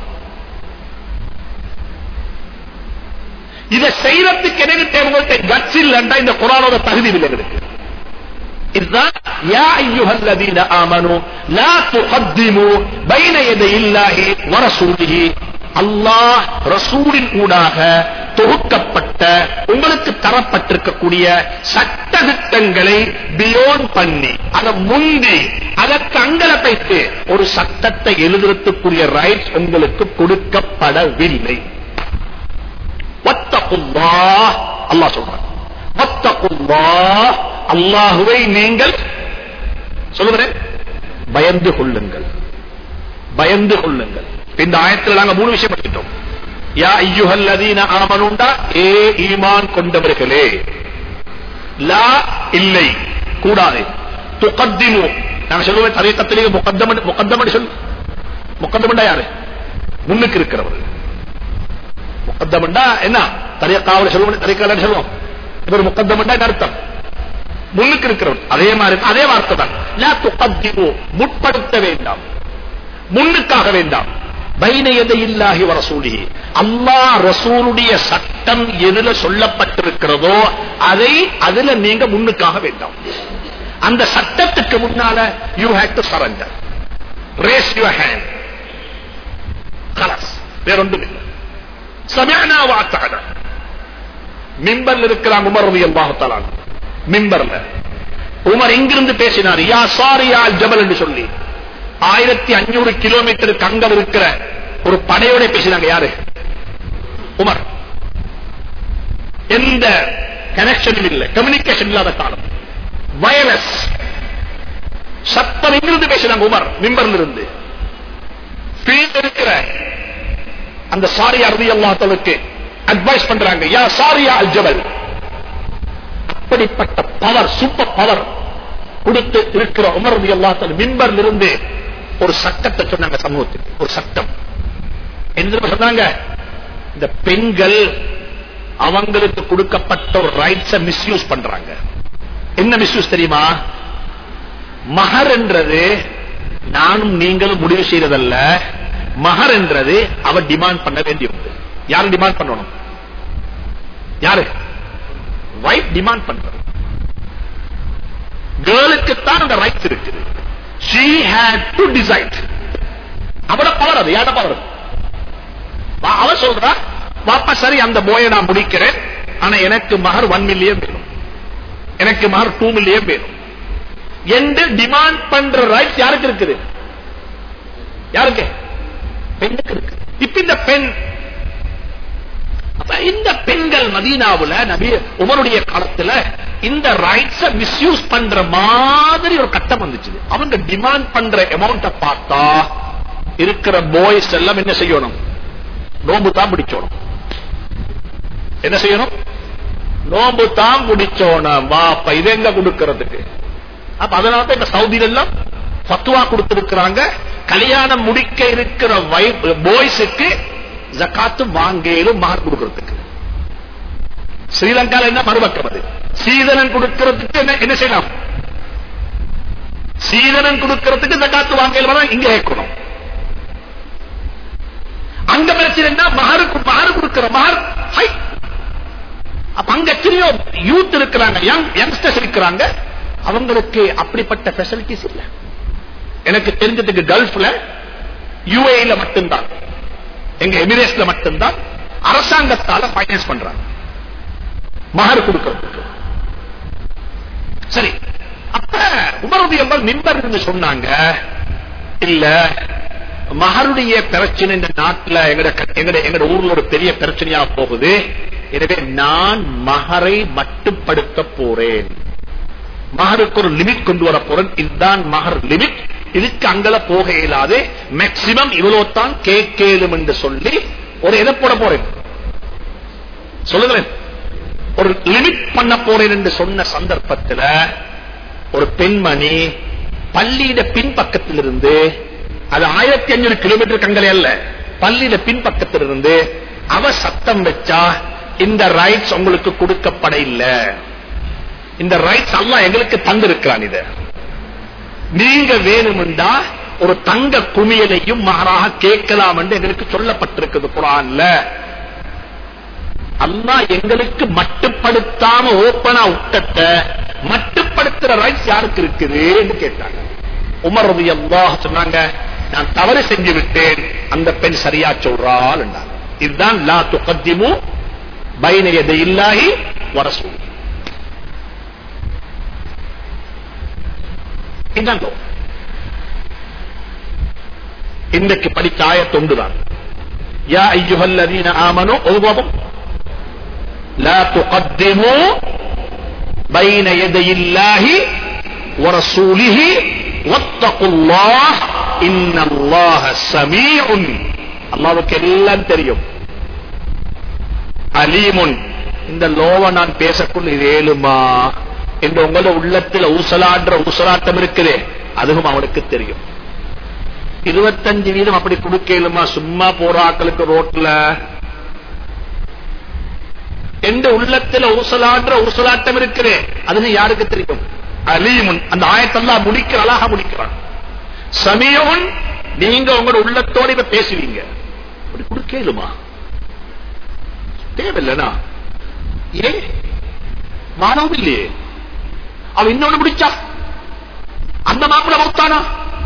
இதை செய்யறதுக்கு எனக்கு தேவைப்பட்ட கட்ஸ் இல்லைன்னா இந்த குரானோட தகுதி இல்லை எனக்கு இதுதான் யா ஐயுஹல்லதீன ஆமனு லா துகத்திமு பைன யதையில்லாஹி வ ரசூலிஹி அல்லாஹ் ரசூலின் ஊடாக தொகுக்கப்பட்ட உங்களுக்கு தரப்பட்டிருக்கக்கூடிய சட்ட திட்டங்களை பியோன் பண்ணி அதை முந்தி அதற்கு அங்கல வைத்து ஒரு சட்டத்தை எழுதுறதுக்குரிய ரைட்ஸ் உங்களுக்கு கொடுக்கப்படவில்லை வத்தகுல்லா அல்லாஹ் சொல்றான் வத்தகுல்லா அல்லாஹுவை நீங்கள் சொல்லுகிறேன் பயந்து கொள்ளுங்கள் பயந்து கொள்ளுங்கள் இந்த ஆயத்தில் நாங்க மூணு விஷயம் படிச்சிட்டோம் யா ஐயுஹல்லதீன ஆமனுண்டா ஏ ஈமான் கொண்டவர்களே லா இல்லை கூடாது துகத்திமு நாங்க சொல்லுவேன் தரீக்கத்திலேயே முகத்தம் முகத்தம் சொல்லு முகத்தம்டா யாரு முன்னுக்கு இருக்கிறவர் முகத்தம்டா என்ன தரியக்காவில் சொல்லுவோம் தரியக்காவில் சொல்லுவோம் இவர் முகத்தம்டா என்ன அர்த்தம் முன்னுக்கு இருக்கிறவர் அதே மாதிரி அதே வார்த்தை தான் லா துகத்திமு முற்படுத்த வேண்டாம் முன்னுக்காக வேண்டாம் பைனயதை இல்லாகி வரசூலி அல்லா ரசூலுடைய சட்டம் எதுல சொல்லப்பட்டிருக்கிறதோ அதை அதுல நீங்க முன்னுக்காக வேண்டாம் அந்த சட்டத்துக்கு முன்னால you had to surrender raise your hand கலஸ் வேறொன்றும் இல்லை சமயனா வாத்தான மிம்பர்ல இருக்கிறாங்க உமர் ரவி அல்லாஹத்தாலான் மிம்பர்ல உமர் எங்கிருந்து பேசினார் யா சாரி யா ஜபல் என்று சொல்லி ஆயிரத்தி அஞ்சூறு கிலோமீட்டருக்கு அங்கம் இருக்கிற ஒரு படையோட பேசினாங்க யாரு உமர் எந்த கனெக்ஷனும் இல்லை கம்யூனிகேஷன் இல்லாத காலம் வயலஸ் சத்தம் எங்கிருந்து பேசினாங்க உமர் மிம்பர்ல இருந்து ஃபீல்ட் இருக்கிற அந்த சாரி அறுதி அல்லாத்தலுக்கு அட்வைஸ் பண்றாங்க யா சாரியா அல் ஜபல் அப்படிப்பட்ட பவர் சூப்பர் பவர் கொடுத்து இருக்கிற உமர் ரதி அல்லாத்தல் மிம்பர்ல இருந்து ஒரு சட்டத்தை சொன்னாங்க சமூகத்துக்கு ஒரு சட்டம் என்ன சொன்னாங்க இந்த பெண்கள் அவங்களுக்கு கொடுக்கப்பட்ட ஒரு ரைட்ஸ மிஸ்யூஸ் பண்றாங்க என்ன மிஸ்யூஸ் தெரியுமா மகர் என்றது நானும் நீங்களும் முடிவு செய்யறதல்ல மகர் என்றது அவ டிமாண்ட் பண்ண வேண்டியது யாரு டிமாண்ட் பண்ணணும் யாரு வைஃப் டிமாண்ட் பண்றது கேர்ளுக்கு தான் அந்த ரைட்ஸ் இருக்குது she had to decide அவட பவர் அது யாட பவர் அவ சொல்றா பாப்பா சரி அந்த போயை நான் முடிக்கிறேன் ஆனா எனக்கு மகர் ஒன் மில்லியன் வேணும் எனக்கு மகர் டூ மில்லியன் வேணும் என்று டிமாண்ட் பண்ற ரைட்ஸ் யாருக்கு இருக்குது யாருக்கு பெண்ணுக்கு இருக்கு இப்ப இந்த பெண் அப்ப இந்த பெண்கள் மதீனாவுல நபி உமருடைய காலத்துல இந்த ரைட்ஸ மிஸ்யூஸ் பண்ற மாதிரி ஒரு கட்டம் வந்துச்சு அவங்க டிமாண்ட் பண்ற அமௌண்ட பார்த்தா இருக்கிற பாய்ஸ் எல்லாம் என்ன செய்யணும் நோம்பு தான் பிடிச்சோணும் என்ன செய்யணும் நோம்பு தான் பிடிச்சோணும் வாப்ப இது எங்க கொடுக்கறதுக்கு அப்ப அதனால தான் இப்ப சவுதியில எல்லாம் பத்துவா கொடுத்திருக்கிறாங்க கல்யாணம் முடிக்க இருக்கிற பாய்ஸுக்கு ஜக்காத்து வாங்கலும் மகர் கொடுக்கறதுக்கு ஸ்ரீலங்கால என்ன மறுபக்கம் அது சீதனம் கொடுக்கிறதுக்கு என்ன என்ன செய்யலாம் சீதனம் கொடுக்கறதுக்கு ஜக்காத்து வாங்கல இங்க கேட்கணும் அங்க பிரச்சனை மகருக்கு மகர் கொடுக்கிற மகர் ஹை அப்ப அங்க எத்தனையோ யூத் இருக்கிறாங்க யங் யங்ஸ்டர்ஸ் இருக்கிறாங்க அவங்களுக்கு அப்படிப்பட்ட ஃபெசிலிட்டிஸ் இல்ல எனக்கு தெரிஞ்சதுக்கு கல்ஃப்ல யுஏல மட்டும்தான் எங்க எமிரேட்ஸ்ல மட்டும்தான் அரசாங்கத்தால பைனான்ஸ் பண்றாங்க மகர் கொடுக்கறதுக்கு சரி அப்ப உமரது என்பது மின்பர் இருந்து சொன்னாங்க இல்ல மகருடைய பிரச்சனை இந்த நாட்டுல எங்கட எங்கட எங்கட ஊர்ல ஒரு பெரிய பிரச்சனையா போகுது எனவே நான் மகரை மட்டுப்படுத்த போறேன் மகருக்கு ஒரு லிமிட் கொண்டு வர போறேன் இதுதான் மகர் லிமிட் இதுக்கு அங்கல போக இயலாது மேக்சிமம் இவ்வளவு தான் கேட்கலும் என்று சொல்லி ஒரு எதை போட போறேன் சொல்லுங்களேன் ஒரு லிமிட் பண்ண போறேன் என்று சொன்ன சந்தர்ப்பத்தில் ஒரு பெண்மணி பள்ளியிட பின்பக்கத்தில் இருந்து அது ஆயிரத்தி அஞ்சூறு கிலோமீட்டர் கங்கலை அல்ல பள்ளியிட பின்பக்கத்தில் இருந்து அவ சத்தம் வச்சா இந்த ரைட்ஸ் உங்களுக்கு கொடுக்கப்பட இல்ல இந்த ரைட்ஸ் எல்லாம் எங்களுக்கு தந்திருக்கிறான் இத நீங்க வேணுமெண்டா ஒரு தங்க குமியலையும் மாறாக கேட்கலாம் என்று எங்களுக்கு சொல்லப்பட்டிருக்குது குரான்ல அல்லா எங்களுக்கு மட்டுப்படுத்தாம ஓப்பனா உட்டத்தை மட்டுப்படுத்துற ரைட்ஸ் யாருக்கு இருக்குது என்று கேட்டாங்க உமர் ரவி அல்லாஹ் சொன்னாங்க நான் தவறு செஞ்சு விட்டேன் அந்த பெண் சரியா சொல்றாள் என்றாங்க இதுதான் லா துகத்திமு பைன எதை இல்லாஹி வரசூல் இதுதான் law. இன்றைக்கு படித்த ஆயத்தொண்டுதான் யா ஐயுஹல்லதீன ஆமனு ஒவ்வொரும் لا تقدموا بين يدي الله ورسوله واتقوا الله ان الله سميع அல்லாவுக்கு எல்லாம் தெரியும் அலீமுன் இந்த லோவ நான் பேசக்குள்ள இது ஏழுமா என்று உங்களோட உள்ளத்துல ஊசலாடுற ஊசலாட்டம் இருக்குதே அதுவும் அவனுக்கு தெரியும் இருபத்தஞ்சு வீதம் அப்படி கொடுக்கலுமா சும்மா போற ஆக்களுக்கு ரோட்ல எந்த உள்ளத்துல ஊசலாடுற ஊசலாட்டம் இருக்கிறே அதுன்னு யாருக்கு தெரியும் அலீமுன் அந்த ஆயத்தெல்லாம் முடிக்கிற அழகா முடிக்கிறான் சமீவன் நீங்க உங்களோட உள்ளத்தோட இப்ப பேசுவீங்க அப்படி கொடுக்கலுமா தேவையில்லனா ஏ மானவம் இல்லையே அவன் இன்னொன்னு முடிச்சா அந்த மாப்பிள மௌத்தானா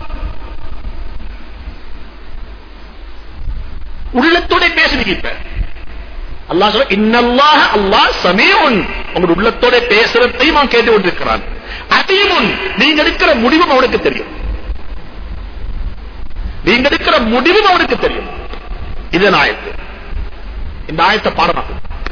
உள்ளத்தோட பேசுவீங்க இப்ப அல்லா சொல்ல இன்னல்லாஹ அல்லாஹ் சமீஉன் உங்களுடைய உள்ளத்தோட பேசுறதையும் அவன் கேட்டு கொண்டிருக்கிறான் அதீமுன் நீங்க எடுக்கிற முடிவும் அவனுக்கு தெரியும் நீங்க எடுக்கிற முடிவும் அவனுக்கு தெரியும் இது ஆயத்து இந்த ஆயத்தை பாடணும்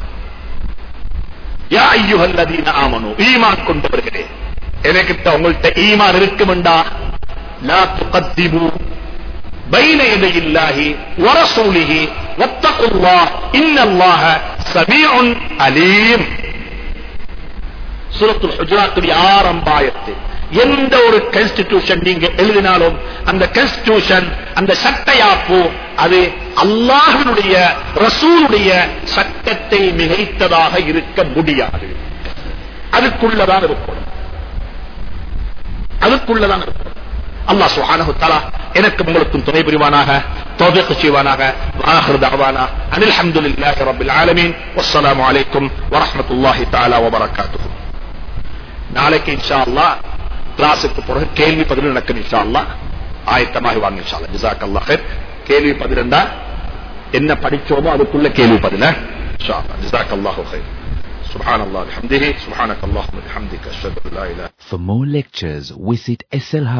யா ஐயுஹல்லதீன ஆமனு ஈமான் கொண்டவர்களே எனக்கிட்ட உங்கள்கிட்ட ஈமான் இருக்குமெண்டா லா துகத்திபு بين يدي الله ورسوله واتقوا الله إن الله سميع عليم சூரத்துல் ஹுஜராத்துடைய ஆரம்பாயத்து எந்த ஒரு கான்ஸ்டிடியூஷன் நீங்க எழுதினாலும் அந்த கான்ஸ்டிடியூஷன் அந்த சட்டையாப்பு அது அல்லாஹனுடைய ரசூலுடைய சட்டத்தை மிகைத்ததாக இருக்க முடியாது அதுக்குள்ளதான் இருக்கும் அதுக்குள்ளதான் இருக்கும் அல்லாஹ் சுப்ஹானஹு தஆலா எனக்கு உங்களுக்கும் துணை புரிவானாக தௌஃபீக் செய்வானாக ஆخر دعوانا ان الحمد لله رب العالمين والسلام عليكم ورحمه الله تعالى وبركاته நாளைக்கு இன்ஷா அல்லாஹ் கிளாஸுக்கு பிறகு கேள்வி பதில் நடக்கும் இன்ஷா அல்லாஹ் ஆயத்தமாகி வாங்க இன்ஷா அல்லாஹ் ஜஸாக்கல்லாஹ் خير கேள்வி பதிலண்டா என்ன படிச்சோமோ அதுக்குள்ள கேள்வி பதில இன்ஷா அல்லாஹ் ஜஸாக்கல்லாஹு خير سبحان الله بحمده سبحانك اللهم وبحمدك اشهد ان لا اله For more lectures, visit SL